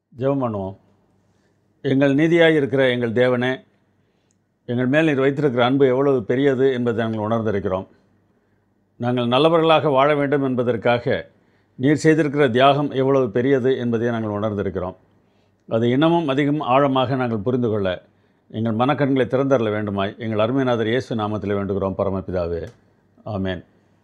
ஜெபம் பண்ணுவோம் எங்கள் நீதியாய் இருக்கிற எங்கள் தேவனே எங்கள் மேல் நீர் வைத்திருக்கிற அன்பு எவ்வளவு பெரியது என்பதை நாங்கள் உணர்ந்திருக்கிறோம் நாங்கள் நல்லவர்களாக வாழ வேண்டும் என்பதற்காக நீர் செய்திருக்கிற தியாகம் எவ்வளவு பெரியது என்பதை நாங்கள் உணர்ந்திருக்கிறோம் அது இன்னமும் அதிகம் ஆழமாக நாங்கள் புரிந்து கொள்ள எங்கள் மனக்கண்களை திறந்தரல வேண்டுமாய் எங்கள் அருமைநாதர் இயேசு நாமத்தில் வேண்டுகிறோம் பரமபிதாவே ஆமென்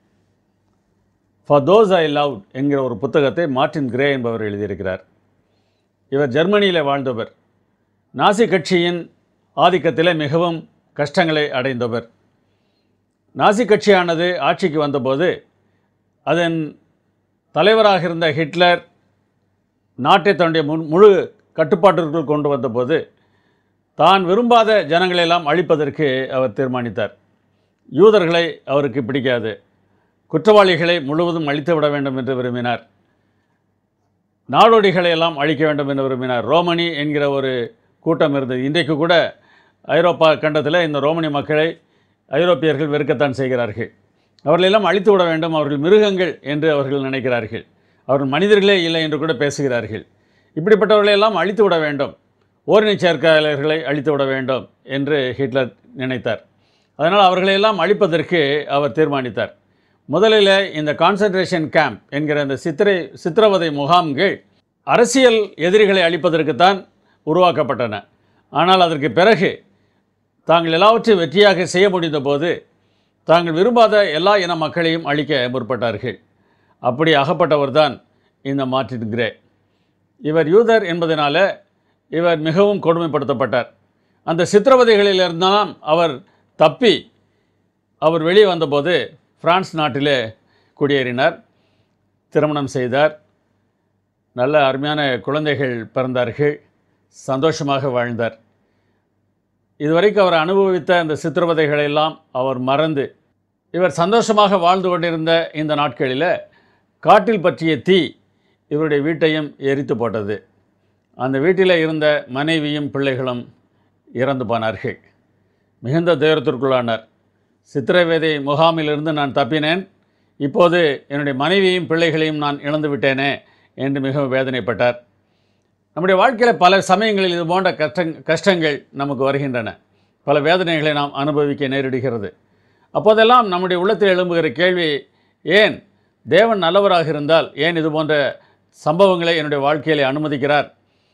ஃபார் தோஸ் ஐ லவ் என்கிற ஒரு புத்தகத்தை மார்ட்டின் கிரே என்பவர் எழுதியிருக்கிறார் இவர் ஜெர்மனியில் வாழ்ந்தவர் நாசி கட்சியின் ஆதிக்கத்திலே மிகவும் கஷ்டங்களை அடைந்தவர் நாசி கட்சியானது ஆட்சிக்கு வந்தபோது அதன் தலைவராக இருந்த ஹிட்லர் நாட்டை தன்னுடைய முன் முழு கட்டுப்பாட்டிற்குள் கொண்டு வந்தபோது தான் விரும்பாத ஜனங்களெல்லாம் அழிப்பதற்கு அவர் தீர்மானித்தார் யூதர்களை அவருக்கு பிடிக்காது குற்றவாளிகளை முழுவதும் அழித்து விட வேண்டும் என்று விரும்பினார் நாடோடிகளை எல்லாம் அழிக்க வேண்டும் என்று விரும்பினார் ரோமனி என்கிற ஒரு கூட்டம் இருந்தது இன்றைக்கு கூட ஐரோப்பா கண்டத்தில் இந்த ரோமனி மக்களை ஐரோப்பியர்கள் வெறுக்கத்தான் செய்கிறார்கள் அவர்களெல்லாம் அழித்து விட வேண்டும் அவர்கள் மிருகங்கள் என்று அவர்கள் நினைக்கிறார்கள் அவர்கள் மனிதர்களே இல்லை என்று கூட பேசுகிறார்கள் இப்படிப்பட்டவர்களையெல்லாம் அழித்து விட வேண்டும் ஓரினச் சேர்க்கையாளர்களை அழித்து விட வேண்டும் என்று ஹிட்லர் நினைத்தார் அதனால் அவர்களையெல்லாம் அழிப்பதற்கு அவர் தீர்மானித்தார் முதலில் இந்த கான்சன்ட்ரேஷன் கேம்ப் என்கிற இந்த சித்திரை சித்திரவதை முகாம்கள் அரசியல் எதிரிகளை அழிப்பதற்குத்தான் உருவாக்கப்பட்டன ஆனால் அதற்கு பிறகு தாங்கள் எல்லாவற்றையும் வெற்றியாக செய்ய முடிந்த போது தாங்கள் விரும்பாத எல்லா இன மக்களையும் அழிக்க முற்பட்டார்கள் அப்படி அகப்பட்டவர் தான் இந்த மார்ட்டின் கிரே இவர் யூதர் என்பதனால இவர் மிகவும் கொடுமைப்படுத்தப்பட்டார் அந்த சித்திரவதைகளிலிருந்தாம் அவர் தப்பி அவர் வெளியே வந்தபோது பிரான்ஸ் நாட்டிலே குடியேறினார் திருமணம் செய்தார் நல்ல அருமையான குழந்தைகள் பிறந்தார்கள் சந்தோஷமாக வாழ்ந்தார் இதுவரைக்கும் அவர் அனுபவித்த அந்த சித்திரவதைகளை எல்லாம் அவர் மறந்து இவர் சந்தோஷமாக வாழ்ந்து கொண்டிருந்த இந்த நாட்களில் காட்டில் பற்றிய தீ இவருடைய வீட்டையும் எரித்து போட்டது அந்த வீட்டில் இருந்த மனைவியும் பிள்ளைகளும் இறந்து போனார்கள் மிகுந்த துயரத்திற்குள்ளானார் சித்திரவேதை முகாமிலிருந்து நான் தப்பினேன் இப்போது என்னுடைய மனைவியையும் பிள்ளைகளையும் நான் இழந்து விட்டேனே என்று மிகவும் வேதனைப்பட்டார் நம்முடைய வாழ்க்கையில் பல சமயங்களில் இது போன்ற கஷ்டங் கஷ்டங்கள் நமக்கு வருகின்றன பல வேதனைகளை நாம் அனுபவிக்க நேரிடுகிறது அப்போதெல்லாம் நம்முடைய உள்ளத்தில் எழும்புகிற கேள்வி ஏன் தேவன் நல்லவராக இருந்தால் ஏன் இது போன்ற சம்பவங்களை என்னுடைய வாழ்க்கையில் அனுமதிக்கிறார்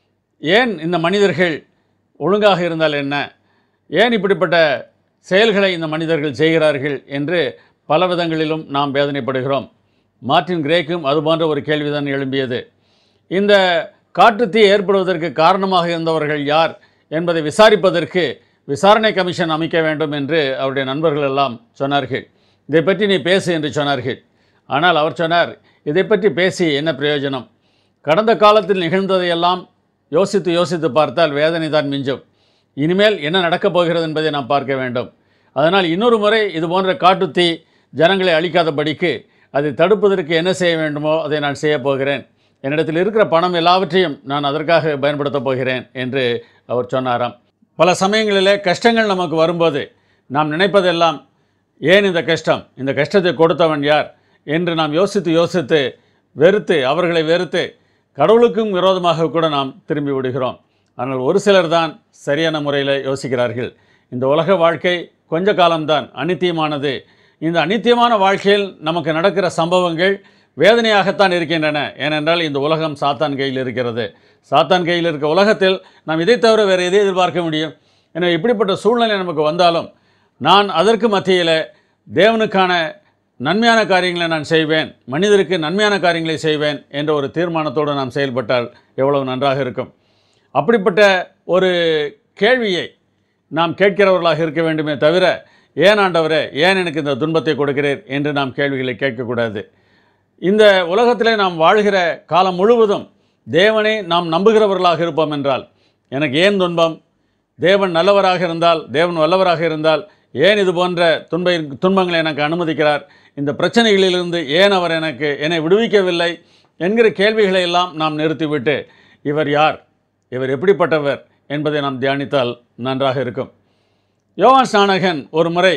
ஏன் இந்த மனிதர்கள் ஒழுங்காக இருந்தால் என்ன ஏன் இப்படிப்பட்ட செயல்களை இந்த மனிதர்கள் செய்கிறார்கள் என்று பல விதங்களிலும் நாம் வேதனைப்படுகிறோம் மார்ட்டின் கிரேக்கும் அதுபோன்ற ஒரு கேள்விதான் எழும்பியது இந்த காட்டுத்தீ ஏற்படுவதற்கு காரணமாக இருந்தவர்கள் யார் என்பதை விசாரிப்பதற்கு விசாரணை கமிஷன் அமைக்க வேண்டும் என்று அவருடைய நண்பர்கள் எல்லாம் சொன்னார்கள் இதை பற்றி நீ பேசு என்று சொன்னார்கள் ஆனால் அவர் சொன்னார் இதை பற்றி பேசி என்ன பிரயோஜனம் கடந்த காலத்தில் நிகழ்ந்ததையெல்லாம் யோசித்து யோசித்து பார்த்தால் வேதனை தான் மிஞ்சும் இனிமேல் என்ன நடக்கப் போகிறது என்பதை நாம் பார்க்க வேண்டும் அதனால் இன்னொரு முறை இது போன்ற காட்டுத்தீ ஜனங்களை அழிக்காதபடிக்கு அதை தடுப்பதற்கு என்ன செய்ய வேண்டுமோ அதை நான் செய்யப் போகிறேன் என்னிடத்தில் இருக்கிற பணம் எல்லாவற்றையும் நான் அதற்காக பயன்படுத்தப் போகிறேன் என்று அவர் சொன்னாராம் பல சமயங்களிலே கஷ்டங்கள் நமக்கு வரும்போது நாம் நினைப்பதெல்லாம் ஏன் இந்த கஷ்டம் இந்த கஷ்டத்தை கொடுத்தவன் யார் என்று நாம் யோசித்து யோசித்து வெறுத்து அவர்களை வெறுத்து கடவுளுக்கும் விரோதமாக கூட நாம் திரும்பி விடுகிறோம் ஆனால் ஒரு சிலர் தான் சரியான முறையில் யோசிக்கிறார்கள் இந்த உலக வாழ்க்கை கொஞ்ச காலம்தான் அனித்தியமானது இந்த அனித்தியமான வாழ்க்கையில் நமக்கு நடக்கிற சம்பவங்கள் வேதனையாகத்தான் இருக்கின்றன ஏனென்றால் இந்த உலகம் சாத்தான் கையில் இருக்கிறது சாத்தான் கையில் இருக்க உலகத்தில் நாம் இதை தவிர வேறு எதை எதிர்பார்க்க முடியும் எனவே இப்படிப்பட்ட சூழ்நிலை நமக்கு வந்தாலும் நான் அதற்கு மத்தியில் தேவனுக்கான நன்மையான காரியங்களை நான் செய்வேன் மனிதருக்கு நன்மையான காரியங்களை செய்வேன் என்ற ஒரு தீர்மானத்தோடு நாம் செயல்பட்டால் எவ்வளவு நன்றாக இருக்கும் அப்படிப்பட்ட ஒரு கேள்வியை நாம் கேட்கிறவர்களாக இருக்க வேண்டுமே தவிர ஏன் ஆண்டவரே ஏன் எனக்கு இந்த துன்பத்தை கொடுக்கிறீர் என்று நாம் கேள்விகளை கேட்கக்கூடாது இந்த உலகத்திலே நாம் வாழ்கிற காலம் முழுவதும் தேவனை நாம் நம்புகிறவர்களாக இருப்போம் என்றால் எனக்கு ஏன் துன்பம் தேவன் நல்லவராக இருந்தால் தேவன் வல்லவராக இருந்தால் ஏன் இது போன்ற துன்ப துன்பங்களை எனக்கு அனுமதிக்கிறார் இந்த பிரச்சனைகளிலிருந்து ஏன் அவர் எனக்கு என்னை விடுவிக்கவில்லை என்கிற கேள்விகளை எல்லாம் நாம் நிறுத்திவிட்டு இவர் யார் இவர் எப்படிப்பட்டவர் என்பதை நாம் தியானித்தால் நன்றாக இருக்கும் யோவான் ஸ்நானகன் ஒரு முறை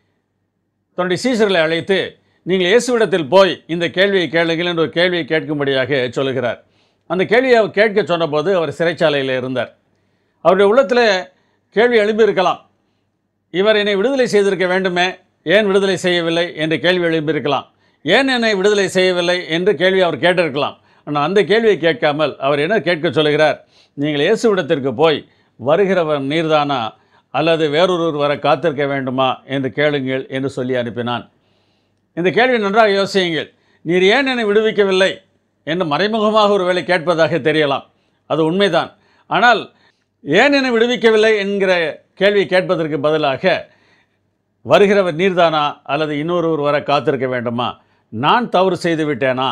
தன்னுடைய சீசர்களை அழைத்து நீங்கள் இயேசுவிடத்தில் போய் இந்த கேள்வியை கேளுங்கள் என்று ஒரு கேள்வியை கேட்கும்படியாக சொல்லுகிறார் அந்த கேள்வியை அவர் கேட்க சொன்னபோது அவர் சிறைச்சாலையில் இருந்தார் அவருடைய உள்ளத்தில் கேள்வி எழும்பியிருக்கலாம் இவர் என்னை விடுதலை செய்திருக்க வேண்டுமே ஏன் விடுதலை செய்யவில்லை என்று கேள்வி எழும்பியிருக்கலாம் ஏன் என்னை விடுதலை செய்யவில்லை என்று கேள்வி அவர் கேட்டிருக்கலாம் ஆனால் அந்த கேள்வியை கேட்காமல் அவர் என்ன கேட்க சொல்கிறார் நீங்கள் இயேசுவிடத்திற்கு போய் வருகிறவர் நீர்தானா அல்லது வேறொருவர் வர காத்திருக்க வேண்டுமா என்று கேளுங்கள் என்று சொல்லி அனுப்பினான் இந்த கேள்வி நன்றாக யோசியுங்கள் நீர் ஏன் என்னை விடுவிக்கவில்லை என்று மறைமுகமாக ஒரு வேளை கேட்பதாக தெரியலாம் அது உண்மைதான் ஆனால் ஏன் என்னை விடுவிக்கவில்லை என்கிற கேள்வியை கேட்பதற்கு பதிலாக வருகிறவர் நீர்தானா அல்லது இன்னொருவர் வர காத்திருக்க வேண்டுமா நான் தவறு செய்து விட்டேனா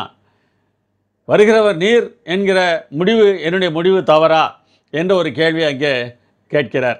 வருகிறவர் நீர் என்கிற முடிவு என்னுடைய முடிவு தவறா என்ற ஒரு கேள்வி அங்கே கேட்கிறார்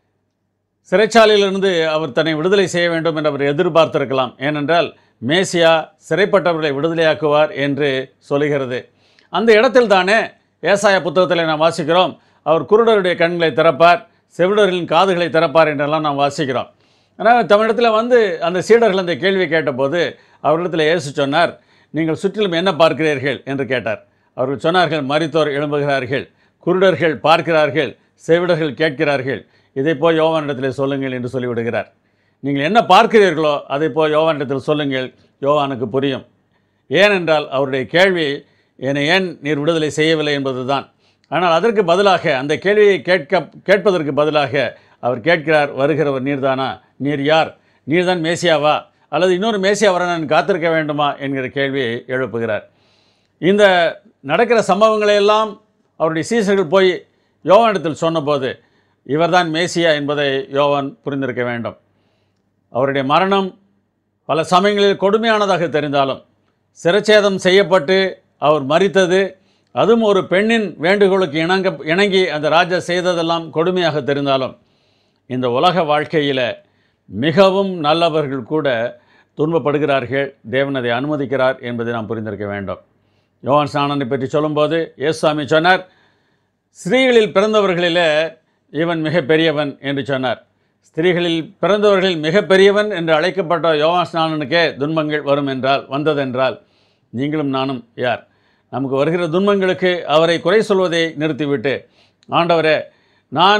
சிறைச்சாலையிலிருந்து அவர் தன்னை விடுதலை செய்ய வேண்டும் என்று அவர் எதிர்பார்த்திருக்கலாம் ஏனென்றால் மேசியா சிறைப்பட்டவர்களை விடுதலையாக்குவார் என்று சொல்லுகிறது அந்த இடத்தில் தானே ஏசாய புத்தகத்தில் நாம் வாசிக்கிறோம் அவர் குருடருடைய கண்களை திறப்பார் செவிடர்களின் காதுகளை திறப்பார் என்றெல்லாம் நாம் வாசிக்கிறோம் ஆனால் தமிழத்தில் வந்து அந்த சீடர்கள் அந்த கேள்வியை கேட்டபோது அவர்களிடத்தில் இயேசு சொன்னார் நீங்கள் சுற்றிலும் என்ன பார்க்கிறீர்கள் என்று கேட்டார் அவர்கள் சொன்னார்கள் மரித்தோர் எழும்புகிறார்கள் குருடர்கள் பார்க்கிறார்கள் செவிடர்கள் கேட்கிறார்கள் இதை போய் யோவானிடத்தில் சொல்லுங்கள் என்று சொல்லிவிடுகிறார் நீங்கள் என்ன பார்க்கிறீர்களோ அதை போய் யோவானிடத்தில் சொல்லுங்கள் யோவானுக்கு புரியும் ஏனென்றால் அவருடைய கேள்வி என்னை ஏன் நீர் விடுதலை செய்யவில்லை என்பதுதான் ஆனால் அதற்கு பதிலாக அந்த கேள்வியை கேட்க கேட்பதற்கு பதிலாக அவர் கேட்கிறார் வருகிறவர் நீர்தானா நீர் யார் நீர்தான் மேசியாவா அல்லது இன்னொரு மேசியா வர நான் காத்திருக்க வேண்டுமா என்கிற கேள்வியை எழுப்புகிறார் இந்த நடக்கிற சம்பவங்களை எல்லாம் அவருடைய சீசர்கள் போய் யோவானிடத்தில் சொன்னபோது இவர்தான் மேசியா என்பதை யோவான் புரிந்திருக்க வேண்டும் அவருடைய மரணம் பல சமயங்களில் கொடுமையானதாக தெரிந்தாலும் சிரச்சேதம் செய்யப்பட்டு அவர் மரித்தது அதுவும் ஒரு பெண்ணின் வேண்டுகோளுக்கு இணங்க இணங்கி அந்த ராஜா செய்ததெல்லாம் கொடுமையாக தெரிந்தாலும் இந்த உலக வாழ்க்கையில் மிகவும் நல்லவர்கள் கூட துன்பப்படுகிறார்கள் தேவன் அதை அனுமதிக்கிறார் என்பதை நாம் புரிந்திருக்க வேண்டும் யோவான் ஸ்நானனை பற்றி சொல்லும்போது இயேசுசாமி சொன்னார் ஸ்திரீகளில் பிறந்தவர்களிலே இவன் மிக பெரியவன் என்று சொன்னார் ஸ்திரீகளில் பிறந்தவர்களில் மிக பெரியவன் என்று அழைக்கப்பட்ட யோவான் ஸ்நானனுக்கே துன்பங்கள் வரும் என்றால் வந்ததென்றால் நீங்களும் நானும் யார் நமக்கு வருகிற துன்பங்களுக்கு அவரை குறை சொல்வதை நிறுத்திவிட்டு ஆண்டவரே நான்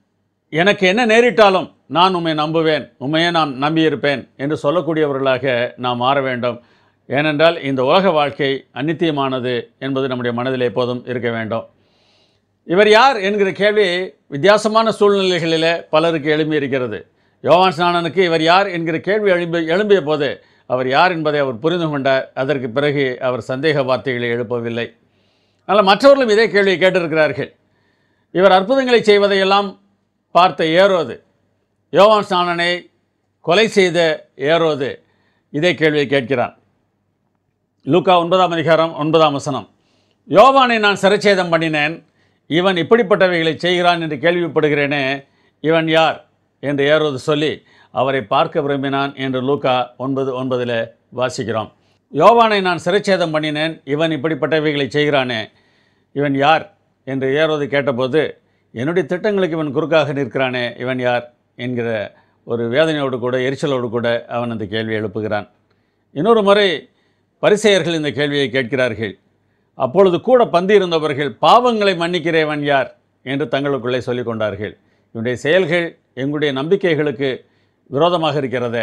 எனக்கு என்ன நேரிட்டாலும் நான் உம்மை நம்புவேன் உண்மையே நான் நம்பியிருப்பேன் என்று சொல்லக்கூடியவர்களாக நாம் மாற வேண்டும் ஏனென்றால் இந்த உலக வாழ்க்கை அநித்தியமானது என்பது நம்முடைய மனதில் எப்போதும் இருக்க வேண்டும் இவர் யார் என்கிற கேள்வி வித்தியாசமான சூழ்நிலைகளில் பலருக்கு எழும்பி இருக்கிறது யோவான் ஸ்நானனுக்கு இவர் யார் என்கிற கேள்வி எழும்பி எழும்பிய போது அவர் யார் என்பதை அவர் புரிந்து கொண்டார் அதற்கு பிறகு அவர் சந்தேக வார்த்தைகளை எழுப்பவில்லை ஆனால் மற்றவர்களும் இதே கேள்வியை கேட்டிருக்கிறார்கள் இவர் அற்புதங்களை செய்வதையெல்லாம் பார்த்த ஏரோது யோவான் ஸ்நானனை கொலை செய்த ஏரோது இதே கேள்வியை கேட்கிறான் லூக்கா ஒன்பதாம் அதிகாரம் ஒன்பதாம் வசனம் யோவானை நான் சிறைச்சேதம் பண்ணினேன் இவன் இப்படிப்பட்டவைகளை செய்கிறான் என்று கேள்விப்படுகிறேனே இவன் யார் என்று ஏறுவது சொல்லி அவரை பார்க்க விரும்பினான் என்று லூக்கா ஒன்பது ஒன்பதில் வாசிக்கிறோம் யோவானை நான் சிறைச்சேதம் பண்ணினேன் இவன் இப்படிப்பட்டவைகளை செய்கிறானே இவன் யார் என்று ஏறுவது கேட்டபோது என்னுடைய திட்டங்களுக்கு இவன் குறுக்காக நிற்கிறானே இவன் யார் என்கிற ஒரு வேதனையோடு கூட எரிச்சலோடு கூட அவன் அந்த கேள்வி எழுப்புகிறான் இன்னொரு முறை பரிசெயர்கள் இந்த கேள்வியை கேட்கிறார்கள் அப்பொழுது கூட பந்தி இருந்தவர்கள் பாவங்களை மன்னிக்கிறவன் யார் என்று தங்களுக்குள்ளே சொல்லிக் கொண்டார்கள் இவனுடைய செயல்கள் எங்களுடைய நம்பிக்கைகளுக்கு விரோதமாக இருக்கிறதே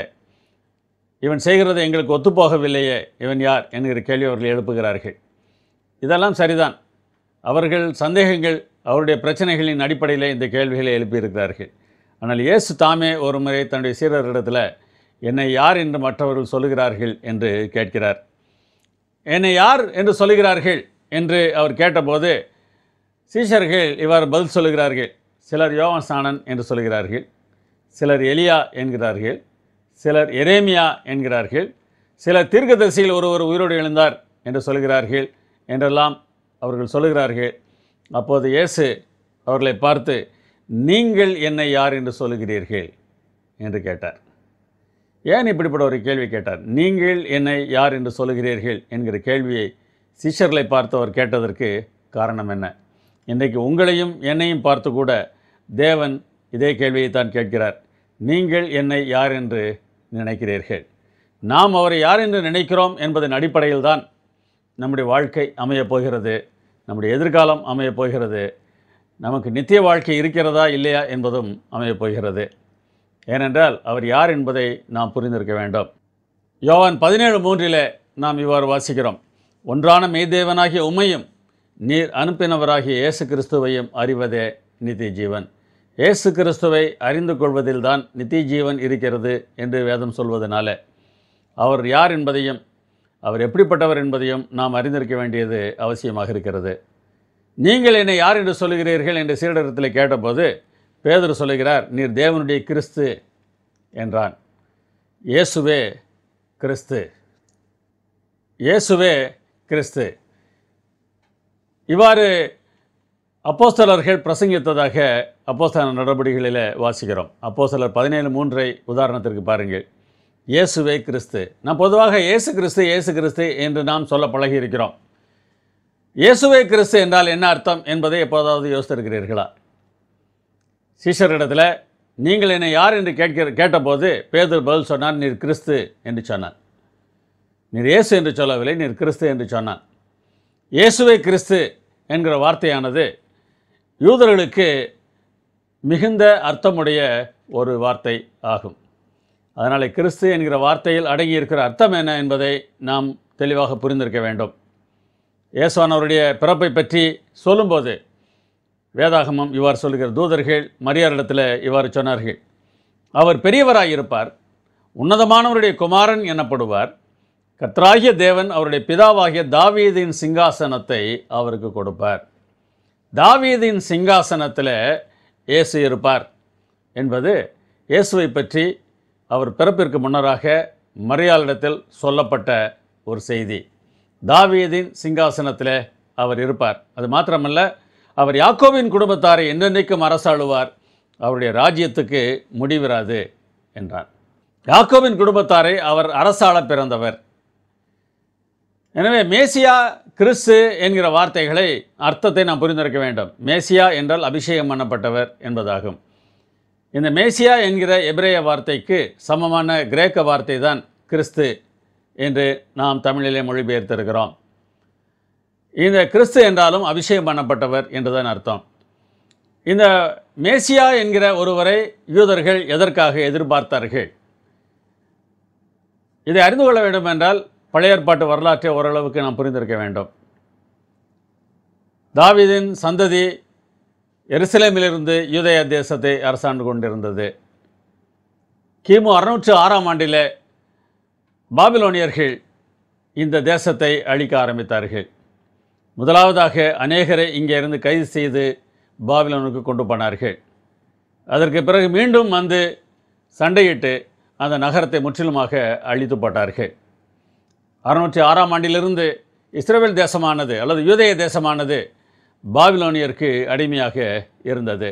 இவன் செய்கிறது எங்களுக்கு ஒத்துப்போகவில்லையே இவன் யார் என்கிற கேள்வி அவர்கள் எழுப்புகிறார்கள் இதெல்லாம் சரிதான் அவர்கள் சந்தேகங்கள் அவருடைய பிரச்சனைகளின் அடிப்படையில் இந்த கேள்விகளை எழுப்பியிருக்கிறார்கள் ஆனால் இயேசு தாமே ஒரு முறை தன்னுடைய சீரரிடத்தில் என்னை யார் என்று மற்றவர்கள் சொல்லுகிறார்கள் என்று கேட்கிறார் என்னை யார் என்று சொல்லுகிறார்கள் என்று அவர் கேட்டபோது சீஷர்கள் இவ்வாறு பதில் சொல்லுகிறார்கள் சிலர் யோவான் ஸ்நானன் என்று சொல்கிறார்கள் சிலர் எலியா என்கிறார்கள் சிலர் எரேமியா என்கிறார்கள் சிலர் தீர்க்கதரிசியில் ஒருவர் உயிரோடு எழுந்தார் என்று சொல்கிறார்கள் என்றெல்லாம் அவர்கள் சொல்லுகிறார்கள் அப்போது இயேசு அவர்களை பார்த்து நீங்கள் என்னை யார் என்று சொல்லுகிறீர்கள் என்று கேட்டார் ஏன் இப்படிப்பட்ட ஒரு கேள்வி கேட்டார் நீங்கள் என்னை யார் என்று சொல்லுகிறீர்கள் என்கிற கேள்வியை சிஷ்யர்களை பார்த்து அவர் கேட்டதற்கு காரணம் என்ன இன்றைக்கு உங்களையும் என்னையும் பார்த்து கூட தேவன் இதே கேள்வியை தான் கேட்கிறார் நீங்கள் என்னை யார் என்று நினைக்கிறீர்கள் நாம் அவரை யார் என்று நினைக்கிறோம் என்பதன் அடிப்படையில் தான் நம்முடைய வாழ்க்கை அமையப் போகிறது நம்முடைய எதிர்காலம் அமையப் போகிறது நமக்கு நித்திய வாழ்க்கை இருக்கிறதா இல்லையா என்பதும் அமையப் போகிறது ஏனென்றால் அவர் யார் என்பதை நாம் புரிந்திருக்க வேண்டும் யோவான் பதினேழு மூன்றிலே நாம் இவ்வாறு வாசிக்கிறோம் ஒன்றான மெய்தேவனாகிய உம்மையும் நீர் அனுப்பினவராகிய இயேசு கிறிஸ்துவையும் அறிவதே நித்திய ஜீவன் இயேசு கிறிஸ்துவை அறிந்து கொள்வதில்தான் நித்திய ஜீவன் இருக்கிறது என்று வேதம் சொல்வதனால அவர் யார் என்பதையும் அவர் எப்படிப்பட்டவர் என்பதையும் நாம் அறிந்திருக்க வேண்டியது அவசியமாக இருக்கிறது நீங்கள் என்னை யார் என்று சொல்லுகிறீர்கள் என்று சீடரத்தில் கேட்டபோது பேதர் சொல்லுகிறார் நீர் தேவனுடைய கிறிஸ்து என்றான் இயேசுவே கிறிஸ்து இயேசுவே கிறிஸ்து இவ்வாறு அப்போஸ்தலர்கள் பிரசங்கித்ததாக அப்போஸ்தல நடவடிக்கைகளில் வாசிக்கிறோம் அப்போஸ்தலர் பதினேழு மூன்றை உதாரணத்திற்கு பாருங்கள் இயேசுவே கிறிஸ்து நாம் பொதுவாக இயேசு கிறிஸ்து இயேசு கிறிஸ்து என்று நாம் சொல்ல பழகி இருக்கிறோம் இயேசுவே கிறிஸ்து என்றால் என்ன அர்த்தம் என்பதை எப்போதாவது யோசித்திருக்கிறீர்களா சீஷரிடத்தில் நீங்கள் என்னை யார் என்று கேட்கிற கேட்டபோது பேதர் பதில் சொன்னார் நீர் கிறிஸ்து என்று சொன்னான் நீர் இயேசு என்று சொல்லவில்லை நீர் கிறிஸ்து என்று சொன்னான் இயேசுவே கிறிஸ்து என்கிற வார்த்தையானது யூதர்களுக்கு மிகுந்த அர்த்தமுடைய ஒரு வார்த்தை ஆகும் அதனால் கிறிஸ்து என்கிற வார்த்தையில் அடங்கியிருக்கிற அர்த்தம் என்ன என்பதை நாம் தெளிவாக புரிந்திருக்க வேண்டும் இயேசுவானவருடைய பிறப்பை பற்றி சொல்லும்போது வேதாகமம் இவ்வாறு சொல்லுகிற தூதர்கள் மரியாரிடத்தில் இவ்வாறு சொன்னார்கள் அவர் பெரியவராய் இருப்பார் உன்னதமானவருடைய குமாரன் எனப்படுவார் கர்த்தராகிய தேவன் அவருடைய பிதாவாகிய தாவீதின் சிங்காசனத்தை அவருக்கு கொடுப்பார் தாவீதின் சிங்காசனத்தில் இயேசு இருப்பார் என்பது இயேசுவை பற்றி அவர் பிறப்பிற்கு முன்னராக மரியாளிடத்தில் சொல்லப்பட்ட ஒரு செய்தி தாவீதின் சிங்காசனத்தில் அவர் இருப்பார் அது மாத்திரமல்ல அவர் யாக்கோபின் குடும்பத்தாரை என்றென்றைக்கும் அரசாளுவார் அவருடைய ராஜ்யத்துக்கு முடிவிராது என்றார் யாக்கோபின் குடும்பத்தாரை அவர் அரசாள பிறந்தவர் எனவே மேசியா கிறிஸ்து என்கிற வார்த்தைகளை அர்த்தத்தை நாம் புரிந்திருக்க வேண்டும் மேசியா என்றால் அபிஷேகம் பண்ணப்பட்டவர் என்பதாகும் இந்த மேசியா என்கிற எபிரேய வார்த்தைக்கு சமமான கிரேக்க வார்த்தை தான் கிறிஸ்து என்று நாம் தமிழிலே மொழிபெயர்த்திருக்கிறோம் இந்த கிறிஸ்து என்றாலும் அபிஷேகம் பண்ணப்பட்டவர் என்றுதான் அர்த்தம் இந்த மேசியா என்கிற ஒருவரை யூதர்கள் எதற்காக எதிர்பார்த்தார்கள் இதை அறிந்து கொள்ள வேண்டும் என்றால் பழைய ஏற்பாட்டு வரலாற்றை ஓரளவுக்கு நாம் புரிந்திருக்க வேண்டும் தாவீதின் சந்ததி எருசலேமிலிருந்து யூதய தேசத்தை அரசாண்டு கொண்டிருந்தது கிமு அறுநூற்று ஆறாம் ஆண்டிலே பாபிலோனியர்கள் இந்த தேசத்தை அழிக்க ஆரம்பித்தார்கள் முதலாவதாக அநேகரை இங்கே இருந்து கைது செய்து பாபிலோனுக்கு கொண்டு போனார்கள் அதற்கு பிறகு மீண்டும் வந்து சண்டையிட்டு அந்த நகரத்தை முற்றிலுமாக அழித்து போட்டார்கள் அறுநூற்றி ஆறாம் ஆண்டிலிருந்து இஸ்ரேல் தேசமானது அல்லது யூதய தேசமானது பாபிலோனியருக்கு அடிமையாக இருந்தது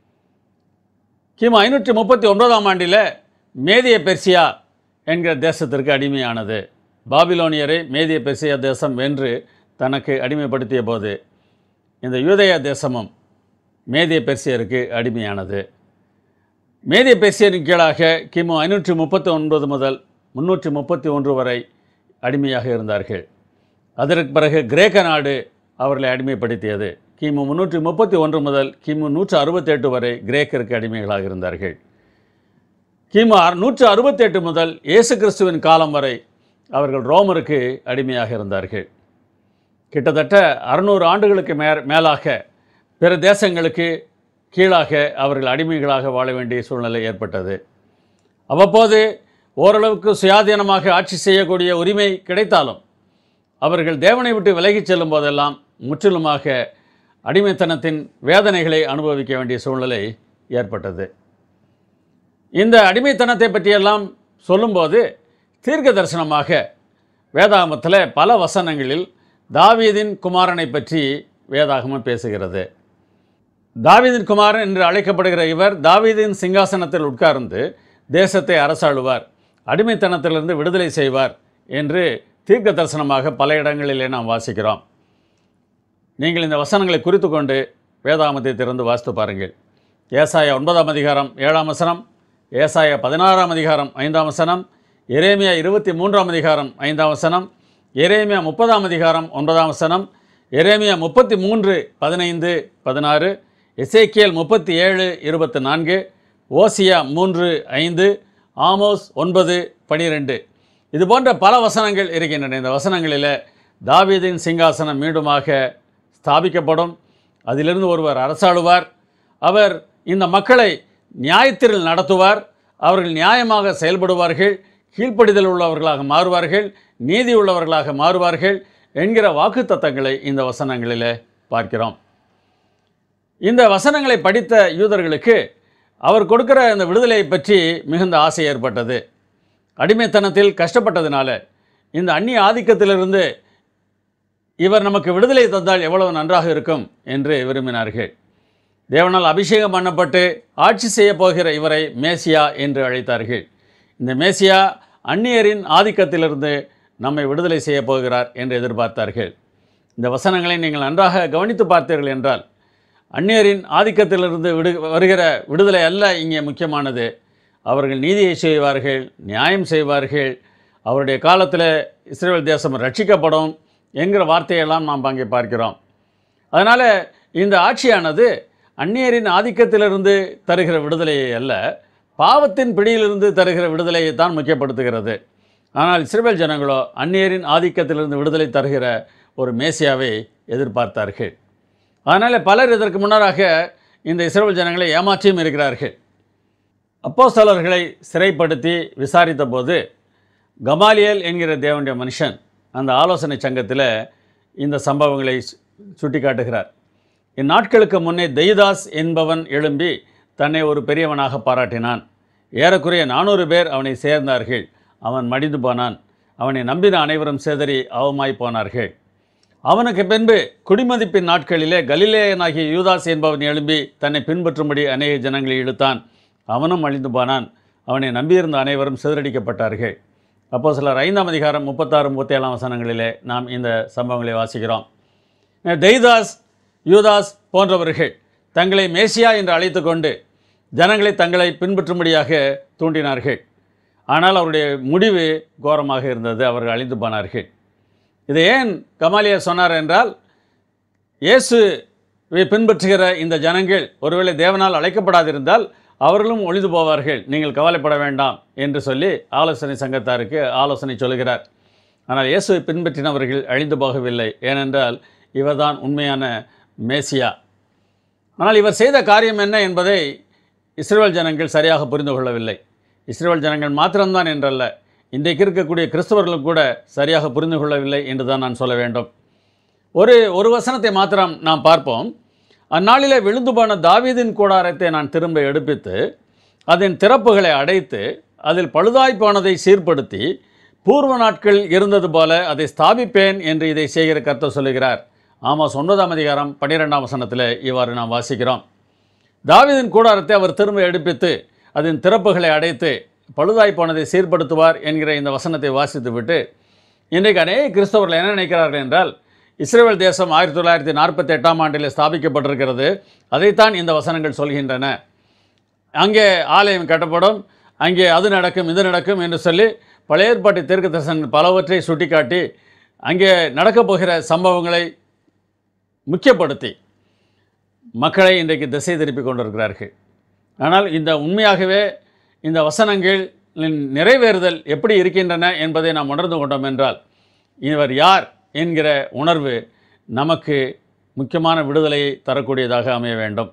கிமு ஐநூற்றி முப்பத்தி ஒன்பதாம் ஆண்டில் மேதிய பெர்சியா என்கிற தேசத்திற்கு அடிமையானது பாபிலோனியரை மேதிய பெர்சியா தேசம் வென்று தனக்கு அடிமைப்படுத்திய போது இந்த யூதய தேசமும் மேதிய பெர்சியருக்கு அடிமையானது மேதிய பெர்சியரின் கீழாக கிமு ஐநூற்றி முப்பத்தி ஒன்பது முதல் முன்னூற்றி முப்பத்தி ஒன்று வரை அடிமையாக இருந்தார்கள் அதற்கு பிறகு கிரேக்க நாடு அவர்களை அடிமைப்படுத்தியது கிமு முன்னூற்றி முப்பத்தி ஒன்று முதல் கிமு நூற்று அறுபத்தெட்டு வரை கிரேக்கருக்கு அடிமைகளாக இருந்தார்கள் கிமு அறு நூற்று அறுபத்தெட்டு முதல் இயேசு கிறிஸ்துவின் காலம் வரை அவர்கள் ரோமருக்கு அடிமையாக இருந்தார்கள் கிட்டத்தட்ட அறுநூறு ஆண்டுகளுக்கு மே மேலாக பிற தேசங்களுக்கு கீழாக அவர்கள் அடிமைகளாக வாழ வேண்டிய சூழ்நிலை ஏற்பட்டது அவ்வப்போது ஓரளவுக்கு சுயாதீனமாக ஆட்சி செய்யக்கூடிய உரிமை கிடைத்தாலும் அவர்கள் தேவனை விட்டு விலகிச் செல்லும் போதெல்லாம் முற்றிலுமாக அடிமைத்தனத்தின் வேதனைகளை அனுபவிக்க வேண்டிய சூழ்நிலை ஏற்பட்டது இந்த அடிமைத்தனத்தை பற்றியெல்லாம் சொல்லும்போது தீர்க்க தரிசனமாக வேதாகமத்தில் பல வசனங்களில் தாவீதின் குமாரனை பற்றி வேதாகமம் பேசுகிறது தாவீதின் குமாரன் என்று அழைக்கப்படுகிற இவர் தாவீதின் சிங்காசனத்தில் உட்கார்ந்து தேசத்தை அரசாளுவார் அடிமைத்தனத்திலிருந்து விடுதலை செய்வார் என்று தீர்க்க தரிசனமாக பல இடங்களிலே நாம் வாசிக்கிறோம் நீங்கள் இந்த வசனங்களை குறித்து கொண்டு வேதாகமத்தை திறந்து வாசித்து பாருங்கள் ஏசாயா ஒன்பதாம் அதிகாரம் ஏழாம் வசனம் ஏசாயா பதினாறாம் அதிகாரம் ஐந்தாம் வசனம் எரேமியா இருபத்தி மூன்றாம் அதிகாரம் ஐந்தாம் வசனம் எரேமியா முப்பதாம் அதிகாரம் ஒன்பதாம் வசனம் எரேமியா முப்பத்தி மூன்று பதினைந்து பதினாறு எசேக்கியல் முப்பத்தி ஏழு இருபத்தி நான்கு ஓசியா மூன்று ஐந்து ஆமோஸ் ஒன்பது பனிரெண்டு இது போன்ற பல வசனங்கள் இருக்கின்றன இந்த வசனங்களில் தாவீதின் சிங்காசனம் மீண்டுமாக ஸ்தாபிக்கப்படும் அதிலிருந்து ஒருவர் அரசாளுவார் அவர் இந்த மக்களை நியாயத்தில் நடத்துவார் அவர்கள் நியாயமாக செயல்படுவார்கள் கீழ்ப்படிதல் உள்ளவர்களாக மாறுவார்கள் நீதி உள்ளவர்களாக மாறுவார்கள் என்கிற வாக்குத்தத்தங்களை இந்த வசனங்களில் பார்க்கிறோம் இந்த வசனங்களை படித்த யூதர்களுக்கு அவர் கொடுக்கிற இந்த விடுதலையை பற்றி மிகுந்த ஆசை ஏற்பட்டது அடிமைத்தனத்தில் கஷ்டப்பட்டதினால இந்த அந்நிய ஆதிக்கத்திலிருந்து இவர் நமக்கு விடுதலை தந்தால் எவ்வளவு நன்றாக இருக்கும் என்று விரும்பினார்கள் தேவனால் அபிஷேகம் பண்ணப்பட்டு ஆட்சி செய்ய போகிற இவரை மேசியா என்று அழைத்தார்கள் இந்த மேசியா அந்நியரின் ஆதிக்கத்திலிருந்து நம்மை விடுதலை செய்ய போகிறார் என்று எதிர்பார்த்தார்கள் இந்த வசனங்களை நீங்கள் நன்றாக கவனித்து பார்த்தீர்கள் என்றால் அந்நியரின் ஆதிக்கத்திலிருந்து விடு வருகிற விடுதலை அல்ல இங்கே முக்கியமானது அவர்கள் நீதியை செய்வார்கள் நியாயம் செய்வார்கள் அவருடைய காலத்தில் இஸ்ரேல் தேசம் ரட்சிக்கப்படும் என்கிற வார்த்தையெல்லாம் நாம் அங்கே பார்க்கிறோம் அதனால் இந்த ஆட்சியானது அந்நியரின் ஆதிக்கத்திலிருந்து தருகிற விடுதலையை அல்ல பாவத்தின் பிடியிலிருந்து தருகிற விடுதலையை தான் முக்கியப்படுத்துகிறது ஆனால் இஸ்ரேல் ஜனங்களோ அந்நியரின் ஆதிக்கத்திலிருந்து விடுதலை தருகிற ஒரு மேசியாவை எதிர்பார்த்தார்கள் அதனால் பலர் இதற்கு முன்னராக இந்த இஸ்ரேல் ஜனங்களை ஏமாற்றியும் இருக்கிறார்கள் அப்போஸ்தலர்களை சிறைப்படுத்தி விசாரித்த போது கமாலியல் என்கிற தேவனுடைய மனுஷன் அந்த ஆலோசனை சங்கத்தில் இந்த சம்பவங்களை சு- சுட்டிக்காட்டுகிறார் இந்நாட்களுக்கு முன்னே தெய்தாஸ் என்பவன் எழும்பி தன்னை ஒரு பெரியவனாக பாராட்டினான் ஏறக்குறைய நானூறு பேர் அவனை சேர்ந்தார்கள் அவன் மடிந்து போனான் அவனை நம்பின அனைவரும் சிதறி அவமாய் போனார்கள் அவனுக்கு பின்பு குடிமதிப்பின் நாட்களிலே கலிலேயனாகிய யூதாஸ் என்பவன் எழும்பி தன்னை பின்பற்றும்படி அநேக ஜனங்களை இழுத்தான் அவனும் அழிந்து போனான் அவனை நம்பியிருந்த அனைவரும் சிதறடிக்கப்பட்டார்கள் அப்போ சிலர் ஐந்தாம் அதிகாரம் முப்பத்தாறு முப்பத்தேழாம் வசனங்களிலே நாம் இந்த சம்பவங்களை வாசிக்கிறோம் தெய்தாஸ் யூதாஸ் போன்றவர்கள் தங்களை மேசியா என்று அழைத்து கொண்டு ஜனங்களை தங்களை பின்பற்றும்படியாக தூண்டினார்கள் ஆனால் அவருடைய முடிவு கோரமாக இருந்தது அவர்கள் அழிந்து போனார்கள் இதை ஏன் கமாலியா சொன்னார் என்றால் இயேசுவை பின்பற்றுகிற இந்த ஜனங்கள் ஒருவேளை தேவனால் அழைக்கப்படாதிருந்தால் அவர்களும் ஒளிந்து போவார்கள் நீங்கள் கவலைப்பட வேண்டாம் என்று சொல்லி ஆலோசனை சங்கத்தாருக்கு ஆலோசனை சொல்கிறார் ஆனால் இயேசுவை பின்பற்றினவர்கள் அழிந்து போகவில்லை ஏனென்றால் இவர்தான் உண்மையான மேசியா ஆனால் இவர் செய்த காரியம் என்ன என்பதை இஸ்ரேல் ஜனங்கள் சரியாக புரிந்து கொள்ளவில்லை இஸ்ரேல் ஜனங்கள் மாத்திரம்தான் என்றல்ல இன்றைக்கு இருக்கக்கூடிய கிறிஸ்தவர்களும் கூட சரியாக புரிந்து கொள்ளவில்லை என்று தான் நான் சொல்ல வேண்டும் ஒரு ஒரு வசனத்தை மாத்திரம் நாம் பார்ப்போம் அந்நாளிலே விழுந்து போன தாவீதின் கூடாரத்தை நான் திரும்ப எடுப்பித்து அதன் திறப்புகளை அடைத்து அதில் பழுதாய் போனதை சீர்படுத்தி பூர்வ நாட்கள் இருந்தது போல அதை ஸ்தாபிப்பேன் என்று இதை செய்கிற கர்த்தர் சொல்லுகிறார் ஆமாம் ஒன்பதாம் அதிகாரம் பன்னிரெண்டாம் வசனத்தில் இவ்வாறு நாம் வாசிக்கிறோம் தாவீதின் கூடாரத்தை அவர் திரும்ப எடுப்பித்து அதன் திறப்புகளை அடைத்து பழுதாய் போனதை சீர்படுத்துவார் என்கிற இந்த வசனத்தை வாசித்துவிட்டு இன்றைக்கு அநேக கிறிஸ்தவர்கள் என்ன நினைக்கிறார்கள் என்றால் இஸ்ரேல் தேசம் ஆயிரத்தி தொள்ளாயிரத்தி நாற்பத்தி எட்டாம் ஆண்டில் ஸ்தாபிக்கப்பட்டிருக்கிறது அதைத்தான் இந்த வசனங்கள் சொல்கின்றன அங்கே ஆலயம் கட்டப்படும் அங்கே அது நடக்கும் இது நடக்கும் என்று சொல்லி பழைய ஏற்பாட்டு தெற்கு தரிசனங்கள் பலவற்றை சுட்டிக்காட்டி அங்கே நடக்கப் போகிற சம்பவங்களை முக்கியப்படுத்தி மக்களை இன்றைக்கு திசை திருப்பி கொண்டிருக்கிறார்கள் ஆனால் இந்த உண்மையாகவே இந்த வசனங்களின் நிறைவேறுதல் எப்படி இருக்கின்றன என்பதை நாம் உணர்ந்து கொண்டோம் என்றால் இவர் யார் என்கிற உணர்வு நமக்கு முக்கியமான விடுதலையை தரக்கூடியதாக அமைய வேண்டும்